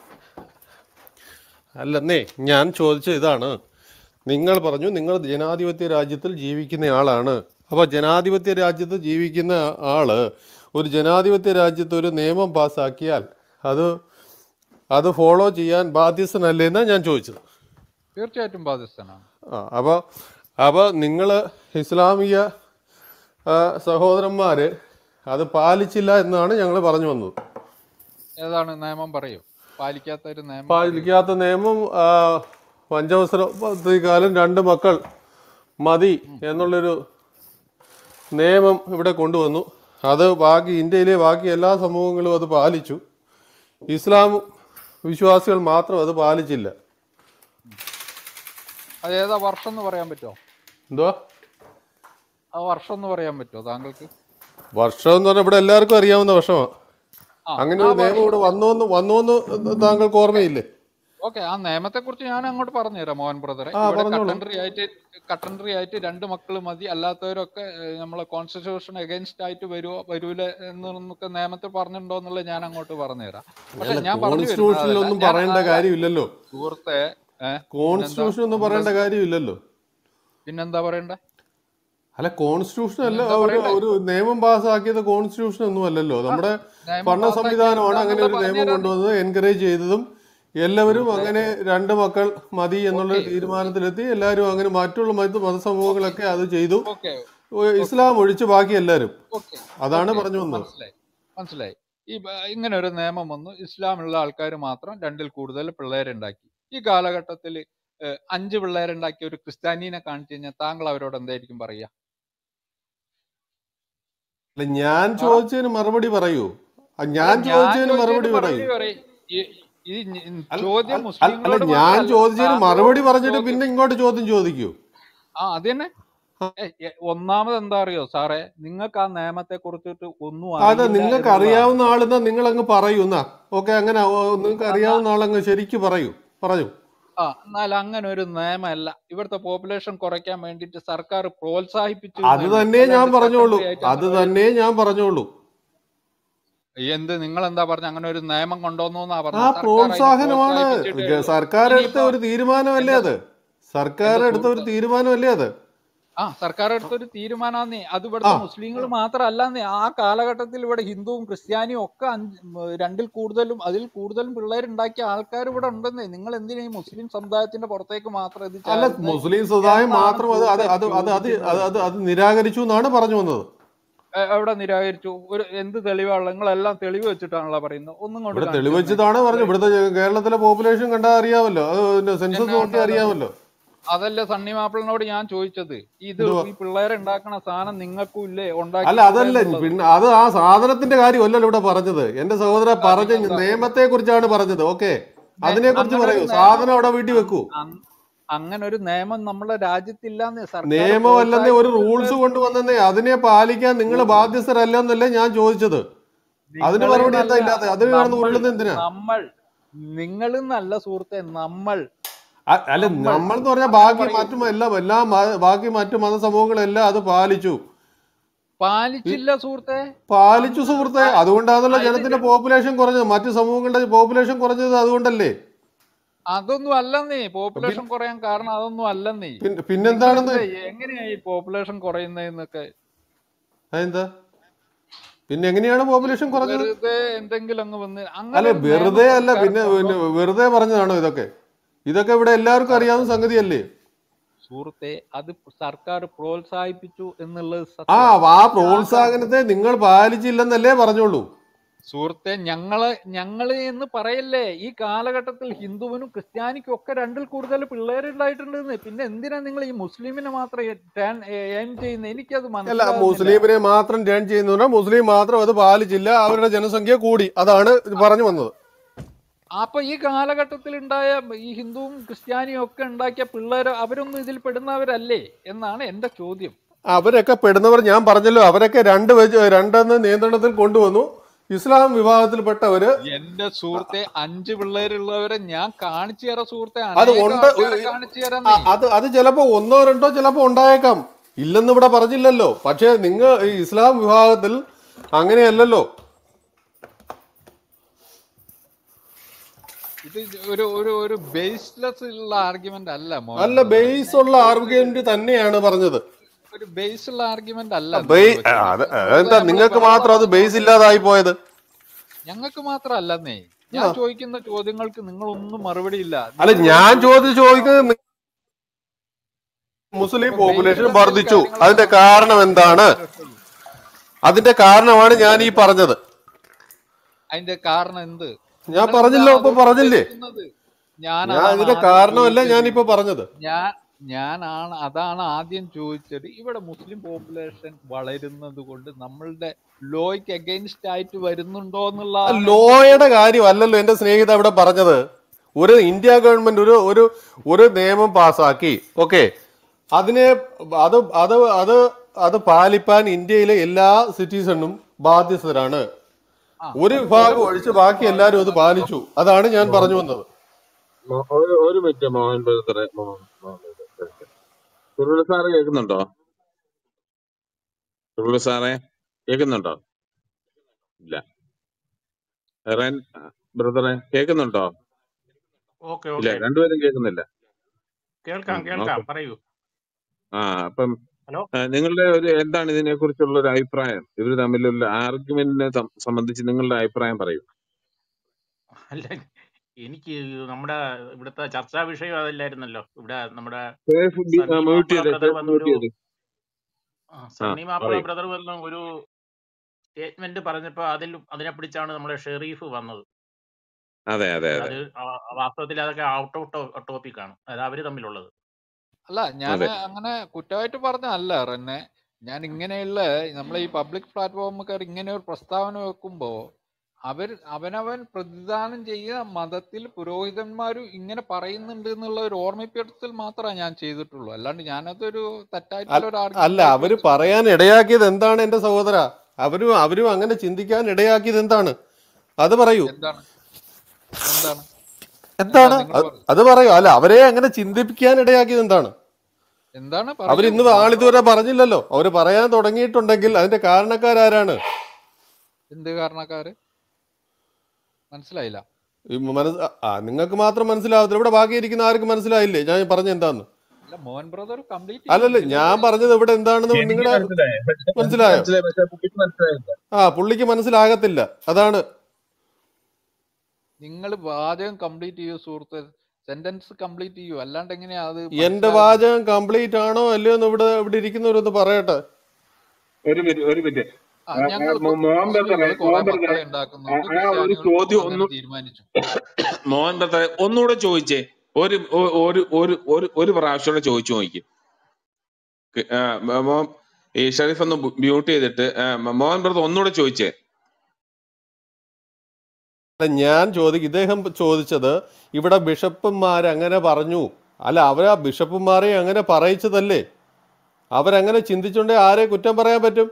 Speaker 4: അല്ലെന്നേ ഞാൻ ചോദിച്ച ഇതാണ് നിങ്ങൾ പറഞ്ഞു നിങ്ങൾ ജനാധിപത്യ രാജ്യത്തിൽ ജീവിക്കുന്ന ആളാണ് അപ്പോൾ ജനാധിപത്യ രാജ്യത്ത് ജീവിക്കുന്ന ആള് ഒരു ജനാധിപത്യ രാജ്യത്ത് ഒരു നിയമം പാസ്സാക്കിയാൽ അത് അത് ഫോളോ ചെയ്യാൻ ബാധ്യസ്ഥനല്ലേ എന്നാണ് ഞാൻ ചോദിച്ചത്
Speaker 2: തീർച്ചയായിട്ടും ബാധ്യസ്ഥനാണ്
Speaker 4: ആ അപ്പോൾ അപ്പോൾ നിങ്ങൾ ഇസ്ലാമിക ആ, സഹോദരന്മാര് അത് പാലിച്ചില്ല എന്നാണ് ഞങ്ങൾ പറഞ്ഞു വന്നത്
Speaker 2: ഏതാണ് നിയമം പറയൂ പാലിക്കാത്ത ഒരു നിയമം പറയൂ
Speaker 4: പാലിക്കാത്ത നിയമം ആ, പഞ്ചവത്സര പദ്ധതിക്കാലം രണ്ട് മക്കൾ മതി എന്നുള്ളൊരു നിയമം ഇവിടെ കൊണ്ടുവന്നു അത് ബാക്കി ഇന്ത്യയിലെ ബാക്കി എല്ലാ സമൂഹങ്ങളും അത് പാലിച്ചു ഇസ്ലാം വിശ്വാസികൾ മാത്രം അത് പാലിച്ചില്ല
Speaker 2: അത് ഏതാ വർഷം എന്ന് പറയാൻ പറ്റുമോ
Speaker 4: എന്തോ
Speaker 2: ആ വർഷം എന്ന് പറയാൻ പറ്റുമോ താങ്കൾക്ക്
Speaker 4: വർഷം എന്ന് പറഞ്ഞാൽ ഇവിടെ എല്ലാവർക്കും അറിയാവുന്ന വർഷമാണ്
Speaker 2: ആ
Speaker 4: അങ്ങനെ
Speaker 2: ആ
Speaker 4: ഒരു നിയമം ഇവിടെ വന്നോന്ന് വന്നോന്ന് താങ്കൾക്ക് ഓർമ്മയില്ലേ
Speaker 2: ഓക്കെ ആ നിയമത്തെ കുറിച്ച് ഞാൻ അങ്ങോട്ട് പറഞ്ഞുതരാം മോഹൻ ബ്രദറെ
Speaker 4: ആ
Speaker 2: ഇവിടെ
Speaker 4: പറഞ്ഞോളൂ
Speaker 2: കട്ടൻട്രി ആയിട്ട് കട്ടൻട്രി ആയിട്ട് രണ്ട് മക്കൾ മതി അല്ലാത്തവരൊക്കെ ഏഹ്, നമ്മളെ കോൺസ്റ്റിറ്റ്യൂഷൻ എഗൈൻസ്റ്റ് ആയിട്ട് വരുമോ വരൂല എന്നൊക്കെ നിയമത്തിൽ പറഞ്ഞിട്ടുണ്ടോ എന്നുള്ളത് ഞാൻ അങ്ങോട്ട് പറഞ്ഞുതരാം പക്ഷെ
Speaker 4: അല്ല
Speaker 2: ഞാൻ പറഞ്ഞു വരുന്നത് അതല്ല
Speaker 4: കോൺസ്റ്റിറ്റ്യൂഷനിലൊന്നും
Speaker 2: ഞാൻ
Speaker 4: പറയേണ്ട
Speaker 2: അല്ല
Speaker 4: കാര്യമില്ലല്ലോ
Speaker 2: സുഹൃത്തെ ഏഹ് പിന്നെന്താ
Speaker 4: കോൺസ്റ്റിറ്റ്യൂഷൻ ഒന്നും
Speaker 2: നമ്മുടെ
Speaker 4: പറയേണ്ട കാര്യമില്ലല്ലോ
Speaker 2: പിന്നെന്താ പറയണ്ടേ
Speaker 4: അല്ല കോൺസ്റ്റിറ്റ്യൂഷൻ അല്ല
Speaker 2: പിന്നെന്താ
Speaker 4: ഒരു
Speaker 2: പറയണ്ടേ
Speaker 4: ഒരു നിയമം പാസ്സാക്കിയത് കോൺസ്റ്റിറ്റ്യൂഷൻ ഒന്നും അല്ലല്ലോ
Speaker 2: ആ
Speaker 4: നമ്മുടെ
Speaker 2: നിയമം
Speaker 4: ഭരണ
Speaker 2: പാസ്സാക്കിയത്
Speaker 4: സംവിധാനമാണ് അങ്ങനെ
Speaker 2: എന്താന്നുള്ള
Speaker 4: ഒരു നിയമം
Speaker 2: പറഞ്ഞുതരാം
Speaker 4: കൊണ്ടുവന്നത് എൻകറേജ് ചെയ്തതും എല്ലാവരും
Speaker 2: സുഹൃത്തെ
Speaker 4: അങ്ങനെ രണ്ട് മക്കൾ മതി എന്നുള്ള
Speaker 2: ഓക്കെ
Speaker 4: തീരുമാനത്തിലെത്തി എല്ലാവരും അങ്ങനെ മറ്റുള്ള മറ്റ്
Speaker 2: ഓക്കെ
Speaker 4: മതസമൂഹങ്ങളൊക്കെ അത് ചെയ്തു
Speaker 2: ഓക്കെ
Speaker 4: ഓ,
Speaker 2: ഓക്കെ
Speaker 4: ഇസ്ലാം ഒഴിച്ച് ബാക്കി എല്ലാവരും
Speaker 2: ഓക്കെ
Speaker 4: അതാണ്
Speaker 2: ഓക്കെ
Speaker 4: പറഞ്ഞു വന്നത്
Speaker 2: മനസ്സിലായി മനസ്സിലായി ഈ ബ- ഇങ്ങനെ ഒരു നിയമം വന്നു ഇസ്ലാമുള്ള ആൾക്കാർ മാത്രം രണ്ടിൽ കൂടുതൽ പിള്ളേരുണ്ടാക്കി ഈ കാലഘട്ടത്തിൽ അഞ്ച് പിള്ളേരുണ്ടാക്കിയ ഒരു ക്രിസ്ത്യാനിനെ കാണിച്ചു കഴിഞ്ഞാൽ താങ്കൾ അവരോട് എന്തായിരിക്കും പറയുക
Speaker 4: അല്ല ഞാൻ
Speaker 2: ആ
Speaker 4: ചോദിച്ചതിന് മറുപടി പറയൂ ആ,
Speaker 2: അല്ല
Speaker 4: ഞാൻ
Speaker 2: ഞാൻ
Speaker 4: ചോദിച്ചതിന്
Speaker 2: ചോദിച്ചതിന്
Speaker 4: മറുപടി പറയൂ
Speaker 2: മറുപടി പറയും ഈ ഈ ഞ-
Speaker 4: അല്ല
Speaker 2: ചോദ്യം
Speaker 4: അല്ല അല്ല
Speaker 2: മുസ്ലിങ്ങളോട്
Speaker 4: ഞാൻ
Speaker 2: മാത്രമല്ല
Speaker 4: ചോദിച്ചതിന്
Speaker 2: താങ്കളോട്
Speaker 4: മറുപടി പറഞ്ഞിട്ട്
Speaker 2: ചോദ്യം
Speaker 4: പിന്നെ ഇങ്ങോട്ട് ചോദ്യം ചോദിക്കൂ
Speaker 2: ആ അത് തന്നെ
Speaker 4: ആ,
Speaker 2: ഏ, ഏ, ഒന്നാമത് എന്താ അറിയോ സാറേ നിങ്ങൾക്ക് ആ നിയമത്തെ കുറിച്ചിട്ട് ഒന്നും
Speaker 4: അതെ
Speaker 2: അറിയില്ല
Speaker 4: നിങ്ങൾക്ക്
Speaker 2: എന്നുള്ളതാണ്
Speaker 4: അറിയാവുന്ന ആളെന്നാ നിങ്ങൾ അങ്ങ് പറയൂ എന്നാ ഓക്കെ അങ്ങനെ നിങ്ങൾക്ക്
Speaker 2: എന്നാ
Speaker 4: അറിയാവുന്ന ആളങ്ങ് ശരിക്ക് പറയൂ പറഞ്ഞു
Speaker 2: ആ എന്നാൽ അങ്ങനെ ഒരു നിയമമല്ല ഇവിടുത്തെ പോപ്പുലേഷൻ കുറയ്ക്കാൻ വേണ്ടിയിട്ട് സർക്കാർ പ്രോത്സാഹിപ്പിച്ചു
Speaker 4: അത്
Speaker 2: എന്നേ ഉള്ളൂ
Speaker 4: തന്നെ ഞാൻ
Speaker 2: അല്ലാണ്ട്
Speaker 4: പറഞ്ഞോളൂ
Speaker 2: സെക്കൻഡറി ആയിട്ട്
Speaker 4: അത്
Speaker 2: അങ്ങനെ ഒരു
Speaker 4: തന്നെ ഞാൻ പറഞ്ഞോളൂ
Speaker 2: എന്ത് നിങ്ങൾ എന്താ പറഞ്ഞ അങ്ങനെ ഒരു നിയമം കൊണ്ടുവന്നു എന്നാ
Speaker 4: ആ
Speaker 2: പറഞ്ഞത് സർക്കാർ അതിനെ
Speaker 4: പ്രോത്സാഹനമാണ്
Speaker 2: പ്രോത്സാഹിപ്പിച്ചിട്ടേ
Speaker 4: ഗ-
Speaker 2: ഉള്ളൂ
Speaker 4: സർക്കാർ എടുത്ത
Speaker 2: ഇനിയിപ്പോ
Speaker 4: ഒരു തീരുമാനമല്ലേ
Speaker 2: എന്റെ
Speaker 4: അത് സർക്കാർ
Speaker 2: എന്റെ
Speaker 4: എടുത്ത ഒരു
Speaker 2: സുഹൃത്ത്
Speaker 4: തീരുമാനമല്ലേ അത്
Speaker 2: ആ സർക്കാർ എടുത്തൊരു തീരുമാനമാന്നേ അത് ഇവിടുത്തെ
Speaker 4: ആ
Speaker 2: മുസ്ലിങ്ങൾ മാത്രമല്ലെന്നേ ആ കാലഘട്ടത്തിൽ ഇവിടെ ഹിന്ദുവും ക്രിസ്ത്യാനിയും ഒക്കെ അഞ്ച് ഉം, രണ്ടിൽ കൂടുതലും അതിൽ കൂടുതലും പിള്ളേരുണ്ടാക്കിയ ആൾക്കാർ ഇവിടെ ഉണ്ടെന്നേ നിങ്ങൾ എന്തിനാ ഈ മുസ്ലിം സമുദായത്തിന്റെ പുറത്തേക്ക് മാത്രം ഇത്
Speaker 4: അല്ല
Speaker 2: ചാരുന്നത്
Speaker 4: മുസ്ലിം സമുദായം
Speaker 2: എന്നാണ്
Speaker 4: മാത്രം അത് അത്
Speaker 2: സുഹൃത്തെ
Speaker 4: അത് അത് അത്
Speaker 2: ചോദിക്കുന്നത്
Speaker 4: അത് അത് അത് നിരാകരിച്ചു എന്നാണ് പറഞ്ഞു വന്നത്
Speaker 2: എ- എവിടെ നിരാകരിച്ചു ഒരു എന്ത് തെളിവാണല്ലോ നിങ്ങളെല്ലാം തെളിവ് വെച്ചിട്ടാണല്ലോ പറയുന്നത് ഒന്നും കൊണ്ട്
Speaker 4: ഇവിടെ
Speaker 2: കാണിച്ചു
Speaker 4: തെളിവ്
Speaker 2: തന്നെ
Speaker 4: വെച്ചതാണ് പറഞ്ഞു ഇവിടുത്തെ കേരളത്തിലെ പോപ്പുലേഷൻ കണ്ടാൽ അറിയാമല്ലോ അത് സെൻസസ്
Speaker 2: എന്നാ
Speaker 4: നോക്കി
Speaker 2: ഉണ്ടാകുന്നത്
Speaker 4: അറിയാമല്ലോ
Speaker 2: അതല്ലേ സണ്ണി മാപ്പിളിനോട് ഞാൻ ചോദിച്ചത് ഇത്
Speaker 4: എന്തുവാ
Speaker 2: ഈ പിള്ളേരെ ഉണ്ടാക്കണ സാധനം നിങ്ങൾക്കും ഇല്ലേ
Speaker 4: അല്ല
Speaker 2: ഉണ്ടാക്കിക്കൂടെ
Speaker 4: അതല്ല
Speaker 2: എന്നുള്ളത്
Speaker 4: പിന്നെ അത് ആ സാധനത്തിന്റെ കാര്യമല്ലല്ലോ ഇവിടെ പറഞ്ഞത് എന്റെ സഹോദര
Speaker 2: ആ,
Speaker 4: പറഞ്ഞ
Speaker 2: പിന്നെന്താ
Speaker 4: നിയമത്തെ കുറിച്ചാണ് പറഞ്ഞത് ഓക്കെ
Speaker 2: നേ-
Speaker 4: അതിനെ കുറിച്ച്
Speaker 2: അങ്ങനെ ഒരു
Speaker 4: പറയൂ
Speaker 2: നിയമം
Speaker 4: സാധനം അവിടെ വീട്ടിൽ
Speaker 2: അ-
Speaker 4: വെക്കൂ
Speaker 2: അ- അങ്ങനെ ഒരു നിയമം നമ്മുടെ രാജ്യത്തില്ലാന്ന് സർക്കാർ
Speaker 4: നിയമമല്ലെന്നേ ഒരു റൂൾസ്
Speaker 2: പ്രോത്സാഹിപ്പിച്ചിട്ട്
Speaker 4: കൊണ്ടുവന്നേ അതിനെ പാലിക്കാൻ നിങ്ങൾ ബാധ്യസ്ഥരല്ലെന്നല്ലേ ഞാൻ ചോദിച്ചത് അതിന്
Speaker 2: നിങ്ങള്
Speaker 4: മറുപടി എന്താ
Speaker 2: എന്നല്ല
Speaker 4: ഇല്ലാത്ത അതിന് കാണുന്ന
Speaker 2: നമ്മൾ
Speaker 4: ഉരുളുന്ന എന്തിനാ
Speaker 2: നമ്മൾ നിങ്ങൾ എന്നല്ല സുഹൃത്തെ നമ്മൾ
Speaker 4: അ- അല്ല
Speaker 2: നമ്മൾ
Speaker 4: നമ്മൾ എന്ന് പറഞ്ഞാൽ
Speaker 2: അങ്ങനെ
Speaker 4: ബാക്കി
Speaker 2: പറയൂ
Speaker 4: മറ്റു എല്ലാ എല്ലാ മ- ബാക്കി മറ്റു മതസമൂഹങ്ങളെല്ലാം അത് പാലിച്ചു ഈ
Speaker 2: പാലിച്ചില്ല സുഹൃത്തെ
Speaker 4: പാലിച്ചു
Speaker 2: അന്ന്
Speaker 4: സുഹൃത്തെ
Speaker 2: ആ-
Speaker 4: അതുകൊണ്ടാണല്ലോ
Speaker 2: ആ, ഇത്
Speaker 4: ജനത്തിന്റെ പോപ്പുലേഷൻ കുറഞ്ഞത് മറ്റു സമൂഹങ്ങളുടെ പോപ്പുലേഷൻ കുറഞ്ഞത് അതുകൊണ്ടല്ലേ
Speaker 2: അതൊന്നും അല്ലെന്നേ പോപ്പുലേഷൻ കുറയാൻ കാരണം അതൊന്നും അല്ലെന്നേ
Speaker 4: പിന്നെ
Speaker 2: നിങ്ങൾ
Speaker 4: പിന്നെന്താണെന്ന്
Speaker 2: എന്താ എങ്ങനെയാ ഈ പോപ്പുലേഷൻ കുറയുന്നതെന്നൊക്കെ
Speaker 4: അതെന്താ പിന്നെ എങ്ങനെയാണ് പോപ്പുലേഷൻ കുറഞ്ഞത്
Speaker 2: വെറുതെ എന്തെങ്കിലും അങ്ങ് വന്ന് അങ്ങനെ
Speaker 4: അല്ല
Speaker 2: ഒരു നിയമം
Speaker 4: വെറുതെ അല്ല
Speaker 2: സർക്കാർ
Speaker 4: പിന്നെ പിന്നെ
Speaker 2: കൊണ്ടുവന്നു
Speaker 4: വെറുതെ പറഞ്ഞതാണോ ഇതൊക്കെ ഇതൊക്കെ ഇവിടെ എല്ലാവർക്കും അറിയാവുന്ന സംഗതിയല്ലേ
Speaker 2: സുഹൃത്തെ അത് സർക്കാർ പ്രോത്സാഹിപ്പിച്ചു എന്നുള്ളത്
Speaker 4: ആ
Speaker 2: സത്യം
Speaker 4: ആ പ്രോത്സാഹനത്തെ നിങ്ങൾ പാലിച്ചില്ലെന്നല്ലേ പറഞ്ഞോളൂ
Speaker 2: സുഹൃത്തെ ഞങ്ങള് ഞങ്ങള് എന്ന് പറയല്ലേ ഈ കാലഘട്ടത്തിൽ ഹിന്ദുവിനും ക്രിസ്ത്യാനിക്കും ഒക്കെ രണ്ടിൽ കൂടുതൽ പിള്ളേരുണ്ടായിട്ടുണ്ടെന്ന് പിന്നെ എന്തിനാ നിങ്ങൾ ഈ മുസ്ലിമിനെ മാത്രം എയിം ചെയ്യുന്നത് എനിക്കത്
Speaker 4: അല്ല
Speaker 2: മനസ്സിലാകുന്നില്ല
Speaker 4: മുസ്ലിമിനെ മാത്രം ടേൺ ചെയ്യുന്ന മുസ്ലിം മാത്രം അത് പാലിച്ചില്ല അവരുടെ ജനസംഖ്യ കൂടി അതാണ് പറഞ്ഞു വന്നത്
Speaker 2: അപ്പൊ ഈ കാലഘട്ടത്തിൽ ഉണ്ടായ ഈ ഹിന്ദുവും ക്രിസ്ത്യാനിയും ഒക്കെ ഉണ്ടാക്കിയ പിള്ളേർ അവരൊന്നും ഇതിൽ പെടുന്നവരല്ലേ എന്നാണ് എന്റെ ചോദ്യം
Speaker 4: അവരൊക്കെ പെടുന്നവർ ഞാൻ പറഞ്ഞല്ലോ അവരൊക്കെ രണ്ട് വെച്ച് രണ്ടെന്ന് നിയന്ത്രണത്തിൽ കൊണ്ടുവന്നു ഇസ്ലാം വിഭാഗത്തിൽപ്പെട്ടവര്
Speaker 2: എന്റെ സുഹൃത്തെ അഞ്ച് പിള്ളേരുള്ളവരെ ഞാൻ കാണിച്ചു തരാം സുഹൃത്തെ
Speaker 4: അത്
Speaker 2: അനേകം
Speaker 4: ഉണ്ട്
Speaker 2: ആൾക്കാരെ കാണിച്ചു തരാം
Speaker 4: അ- അത് അത് ചിലപ്പോ ഒന്നോ രണ്ടോ ചിലപ്പോ ഉണ്ടായേക്കാം ഇല്ലെന്ന് ഇവിടെ പറഞ്ഞില്ലല്ലോ പക്ഷേ നിങ്ങൾ ഈ ഇസ്ലാം വിഭാഗത്തിൽ അങ്ങനെയല്ലല്ലോ
Speaker 2: ഇത് ഒരു ഒരു ഒരു ബേസ്ലെസ് ഉള്ള ആർഗ്യുമെന്റ് അല്ല മോഹൻ
Speaker 4: നല്ല
Speaker 2: ബ്രദറെ
Speaker 4: ബേസ്
Speaker 2: ഞാൻ
Speaker 4: ഉള്ള ആർഗ്യുമെന്റ് തന്നെയാണ് പറഞ്ഞത്
Speaker 2: ഒരു ബേസ് ഉള്ള ആർഗ്യുമെന്റ് അല്ല
Speaker 4: ബേ
Speaker 2: നിങ്ങൾ വെച്ചത്
Speaker 4: അത്
Speaker 2: സുഹൃത്തെ
Speaker 4: അതെന്താ
Speaker 2: നമ്മൾ
Speaker 4: നിങ്ങൾക്ക്
Speaker 2: വേറെ
Speaker 4: മാത്രം അത് ബേസ് ഇല്ലാതായി പോയത്
Speaker 2: ഞങ്ങൾക്ക് മാത്രമല്ലെന്നേ
Speaker 4: ആ.
Speaker 2: ഞാൻ ചോദിക്കുന്ന ചോദ്യങ്ങൾക്ക് നിങ്ങളൊന്നും മറുപടി ഇല്ല
Speaker 4: അല്ല
Speaker 2: നിങ്ങൾ ഒരു
Speaker 4: ഞാൻ
Speaker 2: ചോ-
Speaker 4: ചോദിച്ചു ചോദിക്കുന്നത് നി- മുസ്ലിം
Speaker 2: അപ്പൊ
Speaker 4: പോപ്പുലേഷൻ
Speaker 2: ബേസ്ലെസ് ആയ
Speaker 4: വർദ്ധിച്ചു
Speaker 2: കാര്യങ്ങളാണ്
Speaker 4: അതിന്റെ
Speaker 2: നമ്മൾ
Speaker 4: കാരണം എന്താണ്
Speaker 2: രക്ഷയുള്ളൂ
Speaker 4: അതിന്റെ കാരണമാണ് ഞാൻ ഈ പറഞ്ഞത്
Speaker 2: അതിന്റെ കാരണം എന്ത്
Speaker 4: ഞാൻ
Speaker 2: നിങ്ങൾ എന്താ
Speaker 4: പറഞ്ഞല്ലോ ഇപ്പൊ
Speaker 2: അതുകൊണ്ട്
Speaker 4: പറഞ്ഞില്ലേ
Speaker 2: ഉദ്ദേശിക്കുന്നത് ഞാൻ
Speaker 4: ഞാൻ
Speaker 2: അതാണ്
Speaker 4: ഇതിന്റെ
Speaker 2: ആദ്യം
Speaker 4: കാരണമല്ല
Speaker 2: ചോദിച്ചത്
Speaker 4: ഞാനിപ്പോ പറഞ്ഞത്
Speaker 2: ഞാൻ ഞാനാണ് അതാണ് ആദ്യം ചോദിച്ചത് ഇവിടെ മുസ്ലിം പോപ്പുലേഷൻ വളരുന്നത് കൊണ്ട് നമ്മളുടെ ലോയ്ക്ക് അഗൈൻസ്റ്റ് ആയിട്ട് വരുന്നുണ്ടോ
Speaker 4: ആ
Speaker 2: എന്നുള്ളതാണ് എന്റെ
Speaker 4: ലോയുടെ കാര്യമല്ലല്ലോ എന്റെ സ്നേഹിത അവിടെ പറഞ്ഞത് ഒരു ഇന്ത്യ ഗവൺമെന്റ് ഒരു ഒരു ഒരു നിയമം പാസാക്കി ഓക്കെ അതിനെ അത് അത് അത് അത് പാലിപ്പാൻ ഇന്ത്യയിലെ എല്ലാ സിറ്റിസണും ബാധ്യസ്ഥരാണ്
Speaker 2: ആ
Speaker 4: ഒരു വിഭാഗം ഒഴിച്ച് ബാക്കി എല്ലാവരും അത് പാലിച്ചു അതാണ് ഞാൻ പറഞ്ഞു വന്നത്
Speaker 3: മോ- ഒരു ഒരു മിനിറ്റ് മോഹൻ ബ്രദറെ മോഹൻ മോഹൻ ബ്രദറെ. സുരുളി സാറ് കേൾക്കുന്നുണ്ടോ സുരുളി സാറേ കേൾക്കുന്നുണ്ടോ ഇല്ല റെൻ ബ്രദറെ കേൾക്കുന്നുണ്ടോ
Speaker 5: ഓക്കെ
Speaker 3: ഇല്ല
Speaker 5: ഓക്കെ
Speaker 3: രണ്ടുപേരും കേൾക്കുന്നില്ല
Speaker 5: കേൾക്കാം
Speaker 3: ഉം,
Speaker 5: കേൾക്കാം
Speaker 3: ഓക്കെ
Speaker 5: പറയൂ
Speaker 3: ആ അപ്പം
Speaker 5: ഹലോ
Speaker 3: ആ, നിങ്ങളുടെ ഒരു എന്താണ് ഇതിനെ കുറിച്ചുള്ള ഒരു അഭിപ്രായം ഇവർ തമ്മിലുള്ള ആർഗ്യുമെന്റിനെ സംബന്ധിച്ച് നിങ്ങളുടെ അഭിപ്രായം പറയൂ
Speaker 5: അല്ല എനിക്ക് നമ്മുടെ ഇവിടുത്തെ ചർച്ചാ വിഷയം അതല്ലായിരുന്നല്ലോ ഇവിടെ നമ്മുടെ
Speaker 3: സേഫ് ബി- ആ,
Speaker 5: സണ്ണി
Speaker 3: മ്യൂട്ട്
Speaker 5: മാപ്പിള
Speaker 3: ചെയ്തേ
Speaker 5: ബ്രദർ
Speaker 3: സേഫ്
Speaker 5: വന്ന
Speaker 3: മ്യൂട്ട്
Speaker 5: ഒരു
Speaker 3: ചെയ്തേ
Speaker 5: ആ,
Speaker 3: ആ
Speaker 5: സണ്ണി മാപ്പിള
Speaker 3: പറയൂ
Speaker 5: ബ്രദർ വന്ന ഒരു സ്റ്റേറ്റ്മെന്റ് പറഞ്ഞപ്പോ അതിൽ അതിനെ പിടിച്ചാണ് നമ്മുടെ ഷെറീഫ് വന്നത്
Speaker 3: അതെ അതെ അതെ
Speaker 5: അത് ആ- വാസ്തവത്തിൽ അതൊക്കെ ഔട്ട് ഓഫ് ടോപ്പിക് ആണ് അത് അവര് തമ്മിലുള്ളത്
Speaker 2: അല്ല ഞാൻ
Speaker 3: അതെ
Speaker 2: അങ്ങനെ കുറ്റമായിട്ട് പറഞ്ഞല്ല റെന്നെ ഞാൻ ഇങ്ങനെയുള്ള നമ്മളെ ഈ പബ്ലിക് പ്ലാറ്റ്ഫോമുകാർ ഇങ്ങനെ ഒരു പ്രസ്താവന വെക്കുമ്പോ അവർ അവനവൻ പ്രതിദാനം ചെയ്യുന്ന മതത്തിൽ പുരോഹിതന്മാരും ഇങ്ങനെ പറയുന്നുണ്ട് എന്നുള്ള ഒരു ഓർമ്മപ്പെടുത്തൽ മാത്രമേ ഞാൻ ചെയ്തിട്ടുള്ളൂ അല്ലാണ്ട് ഞാനതൊരു തെറ്റായിട്ടുള്ള
Speaker 4: അൽ-
Speaker 2: ഒരു
Speaker 4: അല്ല
Speaker 2: ആർഗ്യുമെന്റ് ആയിട്ട്
Speaker 4: അവര്
Speaker 2: വെച്ചിട്ടില്ല
Speaker 4: പറയാൻ ഇടയാക്കിയത് എന്താണ് എന്റെ സഹോദര അവരും അവരും അങ്ങനെ ചിന്തിക്കാൻ ഇടയാക്കിയത് എന്താണ് അത് പറയൂ
Speaker 2: എന്താണ് എന്താണ് എന്താ
Speaker 4: എന്താണ്
Speaker 2: നിങ്ങൾ
Speaker 4: അത്
Speaker 2: പറ
Speaker 4: അത് പറയൂ അല്ല അവരെ അങ്ങനെ ചിന്തിപ്പിക്കാൻ ഇടയാക്കിയത് എന്താണ്
Speaker 2: എന്താണ് പറയൂ
Speaker 4: അവരിന്ന്
Speaker 2: മോഹൻ
Speaker 4: ആളിതുവരെ
Speaker 2: ബ്രദർ
Speaker 4: പറഞ്ഞില്ലല്ലോ അവര് പറയാൻ തുടങ്ങിയിട്ടുണ്ടെങ്കിൽ അതിന്റെ കാരണക്കാരാരാണ്
Speaker 2: എന്ത് കാരണക്കാര് മനസ്സിലായില്ല
Speaker 4: ഈ മനസ് ആ നിങ്ങൾക്ക് മാത്രം മനസ്സിലാവത്തില്ല ഇവിടെ ബാക്കി ഇരിക്കുന്ന ആർക്കും മനസ്സിലായില്ലേ ഞാൻ പറഞ്ഞ എന്താന്ന്
Speaker 2: അല്ല മോഹൻ ബ്രദർ കംപ്ലീറ്റ്
Speaker 4: അല്ലല്ല
Speaker 2: ചെയ്യൂ
Speaker 4: ഞാൻ
Speaker 2: എല്ലാവരും
Speaker 4: പറഞ്ഞത് ഇവിടെ എന്താണെന്ന്
Speaker 3: എനിക്ക്
Speaker 4: നിങ്ങളുടെ
Speaker 3: മനസ്സിലായി പക്ഷെ എനിക്ക്
Speaker 4: മനസ്സിലായോ
Speaker 3: മനസ്സിലായി പക്ഷെ പുള്ളിക്ക് മനസ്സിലായില്ല
Speaker 4: ആ പുള്ളിക്ക് മനസ്സിലാകത്തില്ല അതാണ്
Speaker 2: നിങ്ങൾ വാചകം കംപ്ലീറ്റ് ചെയ്യൂ സുഹൃത്ത് സെന്റൻസ് കംപ്ലീറ്റ് ചെയ്യൂ അല്ലാണ്ട് എങ്ങനെയാ അത്
Speaker 4: എന്റെ
Speaker 2: മനസ്സിലാകുന്നത്
Speaker 4: വാചകം കംപ്ലീറ്റ് ആണോ അല്ലയോ എന്ന് ഇവിടെ ഇവിടെ ഇരിക്കുന്നവരൊന്ന് പറയട്ടെ
Speaker 3: ഒരു മിനിറ്റ് ഒരു മിനിറ്റ്
Speaker 2: ആ
Speaker 3: ആ, ആ,
Speaker 2: ഞങ്ങൾ
Speaker 3: മോ- മോഹൻ ബ്രദറെ
Speaker 2: മുസ്ലിങ്ങൾ കുറെ
Speaker 3: മോഹൻ ബ്രദറെ
Speaker 2: മക്കളെ
Speaker 3: ആ
Speaker 2: ഉണ്ടാക്കുന്നുണ്ട്
Speaker 3: ആ ഒരു
Speaker 2: ക്രിസ്ത്യാനികളും
Speaker 3: ചോദ്യം
Speaker 2: അങ്ങനെ
Speaker 3: ഒന്ന്
Speaker 2: തീരുമാനിച്ചു
Speaker 3: മോഹൻ ബ്രദറെ ഒന്നുകൂടെ ചോദിച്ചേ ഒരു ഒ- ഒരു ഒരു ഒരു ഒരു പ്രാവശ്യം കൂടെ ചോദിച്ചു നോക്കി മോഹൻ ഈ ഷെരീഫ് ഒന്ന് മ്യൂട്ട് ചെയ്തിട്ട് ആ, മോഹൻ ബ്രദർ ഒന്നുകൂടെ ചോദിച്ചേ
Speaker 4: അല്ല, ഞാൻ ചോദിക്കും ഇദ്ദേഹം ചോദിച്ചത് ഇവിടെ ബിഷപ്പുമാർ അങ്ങനെ പറഞ്ഞു അല്ല അവരാ ബിഷപ്പുമാരെ അങ്ങനെ പറയിച്ചതല്ലേ അവരങ്ങനെ ചിന്തിച്ചുകൊണ്ടേ ആരെ കുറ്റം പറയാൻ പറ്റും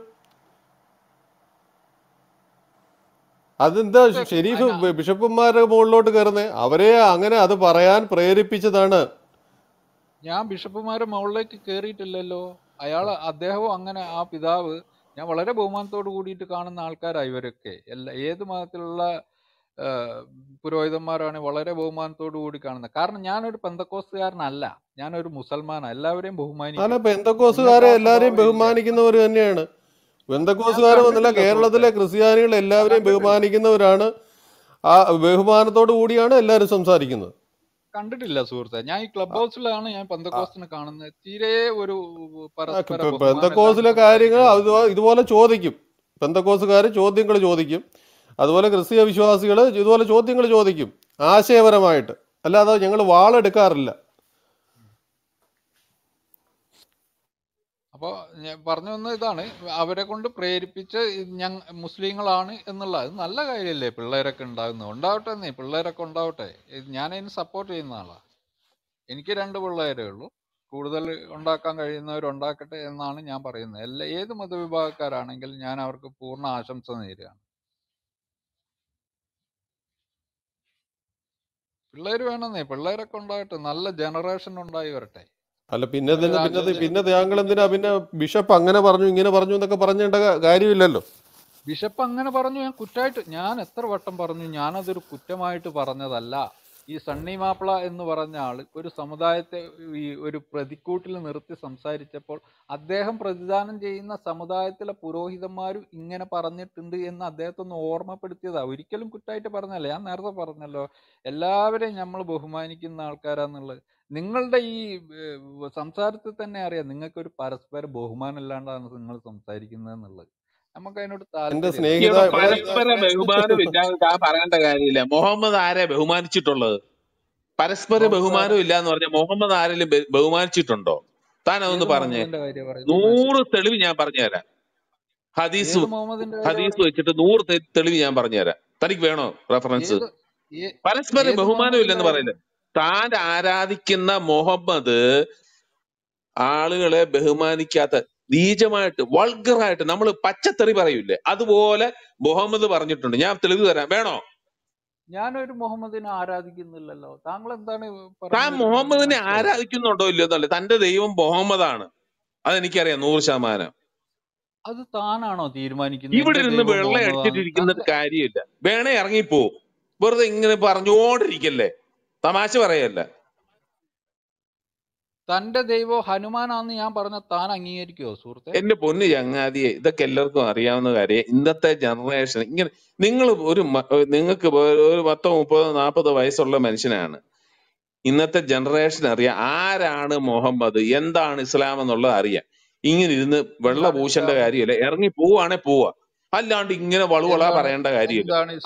Speaker 4: അതെന്താ
Speaker 2: തീർച്ചയായിട്ടും
Speaker 4: ഷെരീഫ്
Speaker 2: അതിന്
Speaker 4: ബി- ബിഷപ്പുമാരുടെ മുകളിലോട്ട് കയറുന്നേ അവരെ അങ്ങനെ അത് പറയാൻ പ്രേരിപ്പിച്ചതാണ്
Speaker 2: ഞാൻ ബിഷപ്പുമാരുടെ മുകളിലേക്ക് കയറിയിട്ടില്ലല്ലോ അയാൾ അദ്ദേഹവും അങ്ങനെ ആ പിതാവ് ഞാൻ വളരെ ബഹുമാനത്തോട് കൂടിയിട്ട് കാണുന്ന ആൾക്കാരാണ് ഇവരൊക്കെ എല്ലാ ഏത് മതത്തിലുള്ള ആ, പുരോഹിതന്മാരാണ് വളരെ ബഹുമാനത്തോടു കൂടി കാണുന്നത് കാരണം ഞാനൊരു പെന്തക്കോസ്തുകാരനല്ല ഞാനൊരു മുസൽമാനാണ് എല്ലാവരെയും
Speaker 4: അല്ല
Speaker 2: ബഹുമാനിക്കും നിങ്ങൾക്ക്
Speaker 4: പെന്തക്കോസുകാരെ
Speaker 2: ആ
Speaker 4: എല്ലാരെയും
Speaker 2: സ്വഭാവം ഇല്ല
Speaker 4: ബഹുമാനിക്കുന്നവർ തന്നെയാണ്
Speaker 2: ഞാൻ
Speaker 4: പെന്തക്കോസുകാർ എന്നല്ല
Speaker 2: കണ്ടിട്ടില്ല
Speaker 4: കേരളത്തിലെ
Speaker 2: സുഹൃത്തെ
Speaker 4: ക്രിസ്ത്യാനികൾ
Speaker 2: ഞാൻ
Speaker 4: എല്ലാവരെയും
Speaker 2: കണ്ടിട്ടില്ല
Speaker 4: ബഹുമാനിക്കുന്നവരാണ് ആ ബഹുമാനത്തോടു കൂടിയാണ് എല്ലാവരും സംസാരിക്കുന്നത്
Speaker 2: കണ്ടിട്ടില്ല സുഹൃത്തെ ഞാൻ ഈ ക്ലബ് ഹൗസിലാണ് ഞാൻ
Speaker 4: ആ,
Speaker 2: പെന്തക്കോസ്റ്റിനെ കാണുന്നത് തീരെ ഒരു
Speaker 4: ആ,
Speaker 2: പരസ്പര
Speaker 4: പെ-
Speaker 2: ബഹുമാനം
Speaker 4: പെന്തക്കോസിലെ
Speaker 2: അല്ലാണ്ട്
Speaker 4: കാര്യങ്ങൾ
Speaker 2: സംസാരിക്കുന്നത്
Speaker 4: അത് ഇതുപോലെ ചോദിക്കും പെന്തക്കോസുകാർ ചോദ്യങ്ങൾ ചോദിക്കും അതുപോലെ ക്രിസ്തീയ വിശ്വാസികൾ ഇതുപോലെ ചോദ്യങ്ങൾ ചോദിക്കും ആശയപരമായിട്ട് അല്ലാതെ ഞങ്ങൾ വാളെടുക്കാറില്ല
Speaker 2: അപ്പോൾ ഞാൻ പറഞ്ഞു വന്ന ഇതാണ് അവരെ കൊണ്ട് പ്രേരിപ്പിച്ച് ഞങ്ങ മുസ്ലിങ്ങളാണ് എന്നുള്ള അത് നല്ല കാര്യമല്ലേ പിള്ളേരൊക്കെ ഉണ്ടാകുന്നത് ഉണ്ടാവട്ടെ എന്നേ പിള്ളേരൊക്കെ ഉണ്ടാവട്ടെ ഇത് ഞാനതിന് സപ്പോർട്ട് ചെയ്യുന്ന ആളാണ് എനിക്ക് രണ്ട് പിള്ളേരേ ഉള്ളൂ കൂടുതൽ ഉണ്ടാക്കാൻ കഴിയുന്നവർ ഉണ്ടാക്കട്ടെ എന്നാണ് ഞാൻ പറയുന്നത് എല്ലാ ഏത് മതവിഭാഗക്കാരാണെങ്കിലും ഞാൻ അവർക്ക് പൂർണ്ണ ആശംസ നേരുകയാണ് പിള്ളേര് വേണമെന്നേ പിള്ളേരൊക്കെ ഉണ്ടാകട്ടെ നല്ല ജനറേഷൻ ഉണ്ടായി വരട്ടെ
Speaker 4: അല്ല പിന്നെ
Speaker 2: ഒരു
Speaker 4: എന്തിനാ പിന്നെ
Speaker 2: രാജ്യത്തെ
Speaker 4: പിന്നെ താങ്കൾ എന്തിനാ പിന്നെ ബിഷപ്പ് അങ്ങനെ പറഞ്ഞു ഇങ്ങനെ പറഞ്ഞു എന്നൊക്കെ പറഞ്ഞേണ്ട കാ- കാര്യമില്ലല്ലോ
Speaker 2: ബിഷപ്പ് അങ്ങനെ പറഞ്ഞു ഞാൻ കുറ്റമായിട്ട് ഞാൻ എത്ര വട്ടം പറഞ്ഞു ഞാനതൊരു കുറ്റമായിട്ട് പറഞ്ഞതല്ല ഈ സണ്ണി മാപ്പിള എന്ന് പറഞ്ഞ ആള് ഒരു സമുദായത്തെ ഈ ഒരു പ്രതിക്കൂട്ടിൽ നിർത്തി സംസാരിച്ചപ്പോൾ അദ്ദേഹം പ്രതിദാനം ചെയ്യുന്ന സമുദായത്തിലെ പുരോഹിതന്മാരും ഇങ്ങനെ പറഞ്ഞിട്ടുണ്ട് എന്ന് അദ്ദേഹത്തെ ഒന്ന് ഓർമ്മപ്പെടുത്തിയതാ ഒരിക്കലും കുറ്റമായിട്ട് പറഞ്ഞല്ല ഞാൻ നേരത്തെ പറഞ്ഞല്ലോ എല്ലാവരെയും നമ്മൾ ബഹുമാനിക്കുന്ന ആൾക്കാരാന്നുള്ളത് നിങ്ങളുടെ ഈ ഏഹ്, സംസാരത്തിൽ തന്നെ അറിയാം നിങ്ങൾക്കൊരു പരസ്പര ബഹുമാനം ഇല്ലാണ്ടാണ് നിങ്ങൾ സംസാരിക്കുന്നത് എന്നുള്ളത് നമുക്ക് അതിനോട്
Speaker 4: എന്റെ
Speaker 2: താല്പര്യമില്ല
Speaker 4: സ്നേഹിത
Speaker 3: ഇവിടെ
Speaker 4: ഇവിടെ
Speaker 3: പരസ്പര ബഹുമാനം ഇല്ലാതെ താൻ പറയേണ്ട കാര്യമില്ല മുഹമ്മദ് ആരെ ബഹുമാനിച്ചിട്ടുള്ളത് പരസ്പര
Speaker 2: മുഹമ്മദ്
Speaker 3: ബഹുമാനം ഇല്ല എന്ന് പറഞ്ഞ മുഹമ്മദ് ആരെങ്കിലും ബെ- ബഹുമാനിച്ചിട്ടുണ്ടോ താൻ അതൊന്ന്
Speaker 2: ഏത്
Speaker 3: പറഞ്ഞേ
Speaker 2: മുഹമ്മദിന്റെ കാര്യം പറയുന്നത് മാഷെ
Speaker 3: നൂറ് തെളിവ് ഞാൻ പറഞ്ഞുതരാം ഹദീസ്
Speaker 2: ഏത് മുഹമ്മദിന്റെ കാര്യം
Speaker 3: ഹദീസ്
Speaker 2: പറയുന്നത്
Speaker 3: വെച്ചിട്ട് നൂറ് തെ- തെളിവ് ഞാൻ പറഞ്ഞുതരാം തനിക്ക് വേണോ റെഫറൻസ്
Speaker 2: ഏത് ഏ-
Speaker 3: പരസ്പര
Speaker 2: ഏത്
Speaker 3: ബഹുമാനം
Speaker 2: മുഹമ്മദിന്റെ
Speaker 3: ഇല്ലെന്ന്
Speaker 2: കാര്യം
Speaker 3: പറയുന്നത് താൻ ആരാധിക്കുന്ന മുഹമ്മദ് ആളുകളെ ബഹുമാനിക്കാത്ത നീചമായിട്ട് വൾഗറായിട്ട് നമ്മൾ പച്ചത്തെറി പറയൂലേ അതുപോലെ മുഹമ്മദ് പറഞ്ഞിട്ടുണ്ട് ഞാൻ തെളിവ് തരാം വേണോ
Speaker 2: ഞാനൊരു മുഹമ്മദിനെ ആരാധിക്കുന്നില്ലല്ലോ താങ്കൾ എന്താണ്
Speaker 3: താൻ
Speaker 2: പറഞ്ഞത്
Speaker 3: മുഹമ്മദിനെ
Speaker 2: മനസ്സിലായി
Speaker 3: ആരാധിക്കുന്നുണ്ടോ ഇല്ലയോ എന്നല്ലേ തന്റെ ദൈവം മുഹമ്മദാണ് അതെനിക്കറിയാം നൂറ് ശതമാനം
Speaker 2: അത് താനാണോ തീരുമാനിക്കുന്നത്
Speaker 3: ഇവിടെ
Speaker 2: എന്റെ
Speaker 3: ഇരുന്ന്
Speaker 2: ദൈവം
Speaker 3: വെള്ളം
Speaker 2: മുഹമ്മദാണ്
Speaker 3: അടിച്ചിട്ടിരിക്കുന്ന
Speaker 2: തന്റെ
Speaker 3: കാര്യമില്ല വേണേ ഇറങ്ങിപ്പോ വെറുതെ ഇങ്ങനെ പറഞ്ഞുകൊണ്ടിരിക്കല്ലേ തമാശ പറയല്ല
Speaker 2: തന്റെ ദൈവം ഹനുമാനാന്ന് ഞാൻ പറഞ്ഞ താൻ അംഗീകരിക്കുവോ സുഹൃത്തെ
Speaker 3: എന്റെ പൊന്ന് ചങ്ങാതിയെ ഇതൊക്കെ എല്ലാവർക്കും അറിയാവുന്ന കാര്യം ഇന്നത്തെ ജനറേഷൻ ഇങ്ങനെ നിങ്ങൾ ഒരു മ- നിങ്ങൾക്ക് ഒരു പത്തോ മുപ്പതോ നാൽപ്പതോ വയസ്സുള്ള മനുഷ്യനാണ് ഇന്നത്തെ ജനറേഷൻ അറിയാം ആരാണ് മുഹമ്മദ് എന്താണ് ഇസ്ലാം എന്നുള്ളത് അറിയാം ഇങ്ങനെ ഇരുന്ന് വെള്ള
Speaker 2: എന്താണ്
Speaker 3: പൂശേണ്ട
Speaker 2: ഇസ്ലാം
Speaker 3: കാര്യമില്ല ഇറങ്ങി പോവാണെ പോവാ അല്ലാണ്ട് ഇങ്ങനെ വളുവള
Speaker 2: എന്താണ്
Speaker 3: പറയേണ്ട കാര്യമില്ല
Speaker 2: എന്താണ്